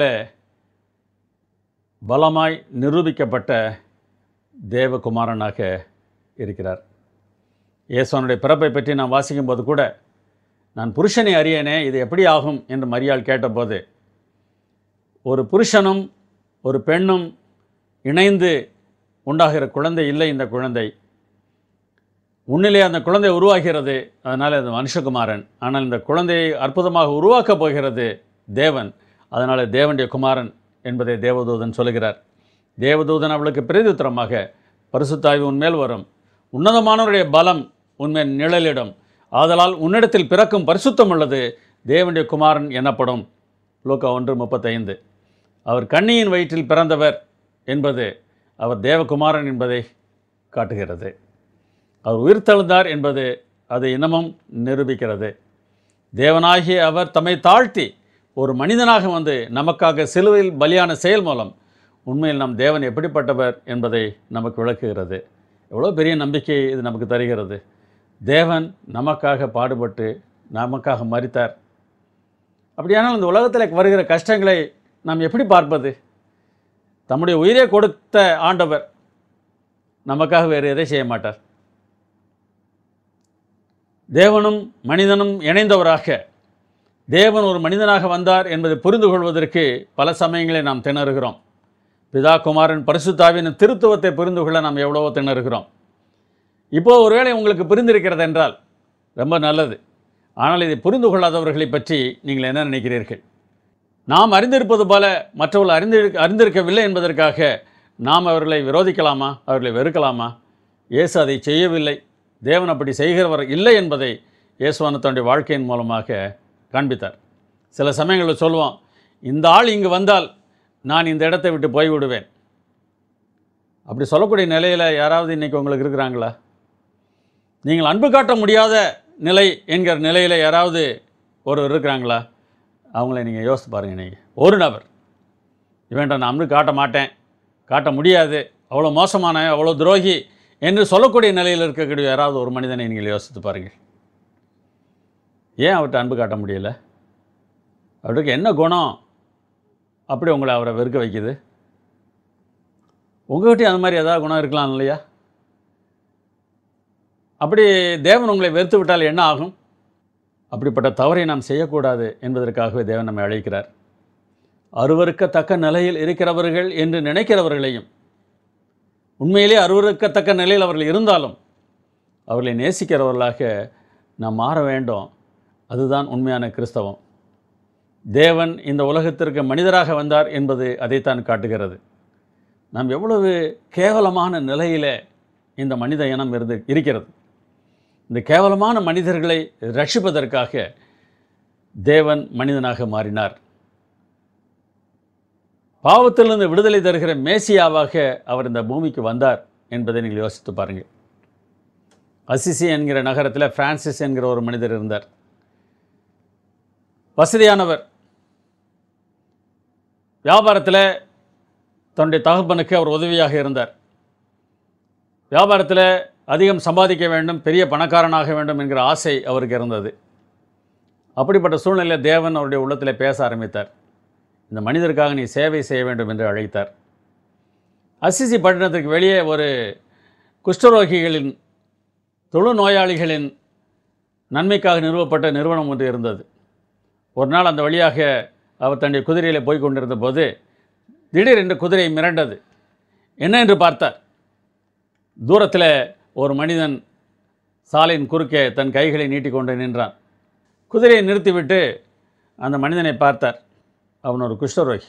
பலமாய் நிரூபிக்கப்பட்ட தேவகுமாரனாக இருக்கிறார் இயேசுவனுடைய பிறப்பை பற்றி நான் வாசிக்கும்போது கூட நான் புருஷனை அறியேனே இது எப்படி ஆகும் என்று மரியாள் கேட்டபோது ஒரு புருஷனும் ஒரு பெண்ணும் இணைந்து உண்டாகிற குழந்தை இல்லை இந்த குழந்தை உன்னிலே அந்த குழந்தை உருவாகிறது அதனால் அது மனுஷகுமாரன் ஆனால் இந்த குழந்தையை அற்புதமாக உருவாக்கப் போகிறது தேவன் அதனால் தேவனுடைய குமாரன் என்பதை தேவதூதன் சொல்கிறார் தேவதூதன் அவளுக்கு பிரதித்திரமாக பரிசுத்தாய்வு உன்மேல் வரும் உன்னதமானவருடைய பலம் உன்மேல் நிழலிடும் ஆதலால் உன்னிடத்தில் பிறக்கும் பரிசுத்தம் உள்ளது தேவனுடைய குமாரன் எனப்படும் லூக்கா ஒன்று முப்பத்தைந்து அவர் கன்னியின் வயிற்றில் பிறந்தவர் என்பது அவர் தேவகுமாரன் என்பதை காட்டுகிறது அவர் உயிர்த்தெழுந்தார் என்பது அது இன்னமும் நிரூபிக்கிறது தேவனாகிய அவர் தம்மை தாழ்த்தி ஒரு மனிதனாக வந்து நமக்காக சிலுவையில் பலியான செயல் மூலம் உண்மையில் நம் தேவன் எப்படிப்பட்டவர் என்பதை நமக்கு விளக்குகிறது எவ்வளோ பெரிய நம்பிக்கை இது நமக்கு தருகிறது தேவன் நமக்காக பாடுபட்டு நமக்காக மறித்தார் அப்படியானால் இந்த உலகத்தில் வருகிற கஷ்டங்களை நாம் எப்படி பார்ப்பது தம்முடைய உயிரை கொடுத்த ஆண்டவர் நமக்காக வேறு எதை செய்ய மாட்டார் தேவனும் மனிதனும் இணைந்தவராக தேவன் ஒரு மனிதனாக வந்தார் என்பதை புரிந்து கொள்வதற்கு பல சமயங்களில் நாம் திணறுகிறோம் பிதா குமாரன் பரிசுத்தாவின் திருத்துவத்தை புரிந்து கொள்ள நாம் எவ்வளவோ திணறுகிறோம் இப்போ ஒருவேளை உங்களுக்கு புரிந்திருக்கிறது என்றால் ரொம்ப நல்லது ஆனால் இதை புரிந்து கொள்ளாதவர்களை பற்றி நீங்கள் என்ன நினைக்கிறீர்கள் நாம் அறிந்திருப்பது போல மற்றவர்கள் அறிந்து அறிந்திருக்கவில்லை என்பதற்காக நாம் அவர்களை விரோதிக்கலாமா அவர்களை வெறுக்கலாமா இயேசு அதை செய்யவில்லை தேவன் அப்படி செய்கிறவர் இல்லை என்பதை இயேசுவான தன்னுடைய வாழ்க்கையின் மூலமாக காண்பித்தார் சில சமயங்களில் சொல்லுவோம் இந்த ஆள் இங்கு வந்தால் நான் இந்த இடத்தை விட்டு போய்விடுவேன் அப்படி சொல்லக்கூடிய நிலையில் யாராவது இன்றைக்கி உங்களுக்கு இருக்கிறாங்களா நீங்கள் அன்பு காட்ட முடியாத நிலை என்கிற நிலையில் யாராவது ஒருவர் இருக்கிறாங்களா அவங்கள நீங்கள் யோசித்து பாருங்கள் நீங்கள் ஒரு நபர் இவன்ட்ட நான் அன்பு காட்ட மாட்டேன் காட்ட முடியாது அவ்வளோ மோசமான அவ்வளோ துரோகி என்று சொல்லக்கூடிய நிலையில் இருக்கக்கூடிய யாராவது ஒரு மனிதனை நீங்கள் யோசித்து பாருங்கள் ஏன் அவர்கிட்ட அன்பு காட்ட முடியல அவருக்கு என்ன குணம் அப்படி உங்களை அவரை வெறுக்க வைக்குது உங்கள்கிட்டயும் அந்த மாதிரி ஏதாவது குணம் இருக்கலாம் இல்லையா அப்படி தேவன் உங்களை வெறுத்து விட்டால் என்ன ஆகும் அப்படிப்பட்ட தவறை நாம் செய்யக்கூடாது என்பதற்காகவே தேவன் நம்மை அழைக்கிறார் அருவருக்கத்தக்க நிலையில் இருக்கிறவர்கள் என்று நினைக்கிறவர்களையும் உண்மையிலே அருவருக்கத்தக்க நிலையில் அவர்கள் இருந்தாலும் அவர்களை நேசிக்கிறவர்களாக நாம் மாற வேண்டும் அதுதான் உண்மையான கிறிஸ்தவம் தேவன் இந்த உலகத்திற்கு மனிதராக வந்தார் என்பது அதைத்தான் காட்டுகிறது நாம் எவ்வளவு கேவலமான நிலையிலே இந்த மனித இனம் இருந்து இருக்கிறது இந்த கேவலமான மனிதர்களை ரட்சிப்பதற்காக தேவன் மனிதனாக மாறினார் பாவத்திலிருந்து விடுதலை தருகிற மேசியாவாக அவர் இந்த பூமிக்கு வந்தார் என்பதை நீங்கள் யோசித்து பாருங்கள் அசிசி என்கிற நகரத்தில் பிரான்சிஸ் என்கிற ஒரு மனிதர் இருந்தார் வசதியானவர் வியாபாரத்தில் தன்னுடைய தகப்பனுக்கு அவர் உதவியாக இருந்தார் வியாபாரத்தில் அதிகம் சம்பாதிக்க வேண்டும் பெரிய பணக்காரனாக வேண்டும் என்கிற ஆசை அவருக்கு இருந்தது அப்படிப்பட்ட சூழ்நிலையில் தேவன் அவருடைய உள்ளத்தில் பேச ஆரம்பித்தார் இந்த மனிதருக்காக நீ சேவை செய்ய வேண்டும் என்று அழைத்தார் அசிசி பட்டணத்துக்கு வெளியே ஒரு குஷ்டரோகிகளின் தொழுநோயாளிகளின் நன்மைக்காக நிறுவப்பட்ட நிறுவனம் ஒன்று இருந்தது ஒரு நாள் அந்த வழியாக அவர் தன்னுடைய குதிரையில் போய் கொண்டிருந்த போது திடீரென்று குதிரை மிரண்டது என்ன என்று பார்த்தார் தூரத்தில் ஒரு மனிதன் சாலையின் குறுக்கே தன் கைகளை நீட்டிக்கொண்டு நின்றான் குதிரையை நிறுத்திவிட்டு அந்த மனிதனை பார்த்தார் அவன் ஒரு குஷ்டரோகி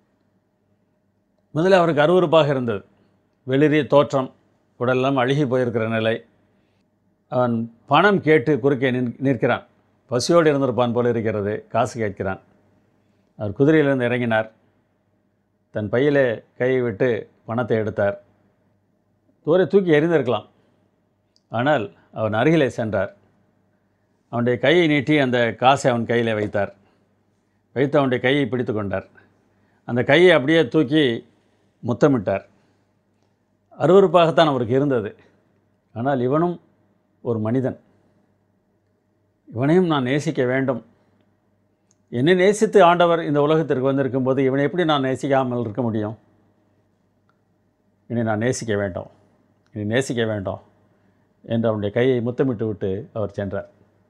முதல்ல அவருக்கு அருவருப்பாக இருந்தது வெளிரிய தோற்றம் உடலெல்லாம் அழுகி போயிருக்கிற நிலை அவன் பணம் கேட்டு குறுக்கே நின் நிற்கிறான் பசியோடு இருந்திருப்பான் போல இருக்கிறது காசு கேட்கிறான் அவர் குதிரையிலிருந்து இறங்கினார் தன் பையிலே கையை விட்டு பணத்தை எடுத்தார் தூரை தூக்கி எறிந்திருக்கலாம் ஆனால் அவன் அருகிலே சென்றார் அவனுடைய கையை நீட்டி அந்த காசை அவன் கையில் வைத்தார் வைத்து அவனுடைய கையை பிடித்து கொண்டார் அந்த கையை அப்படியே தூக்கி முத்தமிட்டார் அருவருப்பாகத்தான் அவருக்கு இருந்தது ஆனால் இவனும் ஒரு மனிதன் இவனையும் நான் நேசிக்க வேண்டும் என்னை நேசித்து ஆண்டவர் இந்த உலகத்திற்கு வந்திருக்கும் போது இவனை எப்படி நான் நேசிக்காமல் இருக்க முடியும் இனி நான் நேசிக்க வேண்டாம் இனி நேசிக்க வேண்டாம் என்று அவனுடைய கையை முத்தமிட்டு விட்டு அவர் சென்றார்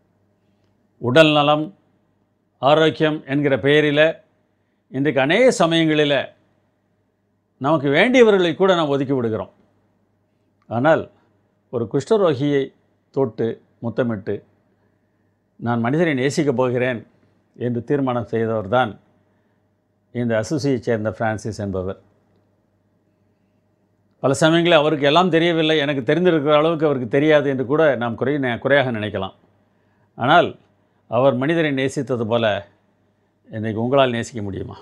உடல் நலம் ஆரோக்கியம் என்கிற பெயரில் இன்றைக்கு அநேக சமயங்களில் நமக்கு வேண்டியவர்களை கூட நாம் ஒதுக்கி விடுகிறோம் ஆனால் ஒரு குஷ்டரோகியை தொட்டு முத்தமிட்டு நான் மனிதரை நேசிக்கப் போகிறேன் என்று தீர்மானம் செய்தவர்தான் இந்த அசுசியைச் சேர்ந்த பிரான்சிஸ் என்பவர் பல சமயங்களில் அவருக்கு எல்லாம் தெரியவில்லை எனக்கு தெரிந்திருக்கிற அளவுக்கு அவருக்கு தெரியாது என்று கூட நாம் குறை குறையாக நினைக்கலாம் ஆனால் அவர் மனிதரை நேசித்தது போல இன்றைக்கு உங்களால் நேசிக்க முடியுமா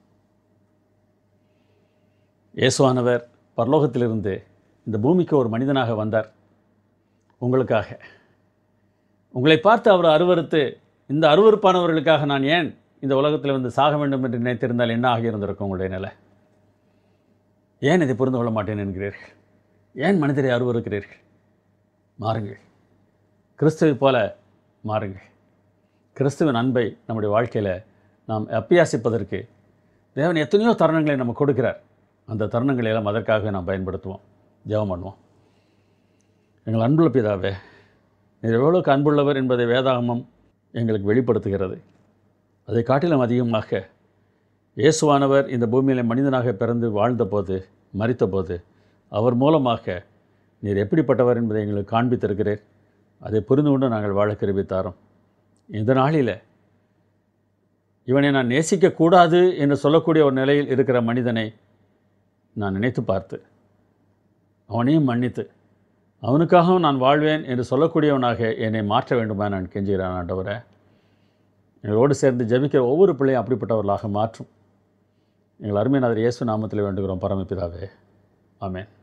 இயேசுவானவர் பரலோகத்திலிருந்து இந்த பூமிக்கு ஒரு மனிதனாக வந்தார் உங்களுக்காக உங்களை பார்த்து அவர் அருவருத்து இந்த அருவருப்பானவர்களுக்காக நான் ஏன் இந்த உலகத்தில் வந்து சாக வேண்டும் என்று நினைத்திருந்தால் என்ன ஆகியிருந்திருக்கும் உங்களுடைய நிலை ஏன் இதை புரிந்து கொள்ள மாட்டேன் என்கிறீர்கள் ஏன் மனிதரை அருவருக்கிறீர்கள் மாறுங்கள் கிறிஸ்துவை போல மாறுங்கள் கிறிஸ்துவின் அன்பை நம்முடைய வாழ்க்கையில் நாம் அப்பியாசிப்பதற்கு தேவன் எத்தனையோ தருணங்களை நமக்கு கொடுக்கிறார் அந்த தருணங்களை எல்லாம் அதற்காக நாம் பயன்படுத்துவோம் ஜெபம் பண்ணுவோம் எங்கள் அன்புள்ள பிதாவே நீர் எவ்வளோக்கு அன்புள்ளவர் என்பதை வேதாகமம் எங்களுக்கு வெளிப்படுத்துகிறது அதை காட்டிலும் அதிகமாக இயேசுவானவர் இந்த பூமியில் மனிதனாக பிறந்து வாழ்ந்தபோது மரித்தபோது அவர் மூலமாக நீர் எப்படிப்பட்டவர் என்பதை எங்களுக்கு காண்பித்திருக்கிறீர் அதை புரிந்து கொண்டு நாங்கள் வாழ கிருபித்தாரோம் இந்த நாளில் இவனை நான் நேசிக்கக்கூடாது என்று சொல்லக்கூடிய ஒரு நிலையில் இருக்கிற மனிதனை நான் நினைத்து பார்த்து அவனையும் மன்னித்து அவனுக்காகவும் நான் வாழ்வேன் என்று சொல்லக்கூடியவனாக என்னை மாற்ற வேண்டுமா நான் கெஞ்சுகிறேன் ஆண்டவரை எங்களோடு சேர்ந்து ஜெபிக்கிற ஒவ்வொரு பிள்ளையும் அப்படிப்பட்டவர்களாக மாற்றும் எங்கள் அருமைநாதர் இயேசு நாமத்தில் வேண்டுகிறோம் பரமபிதாவே ஆமென்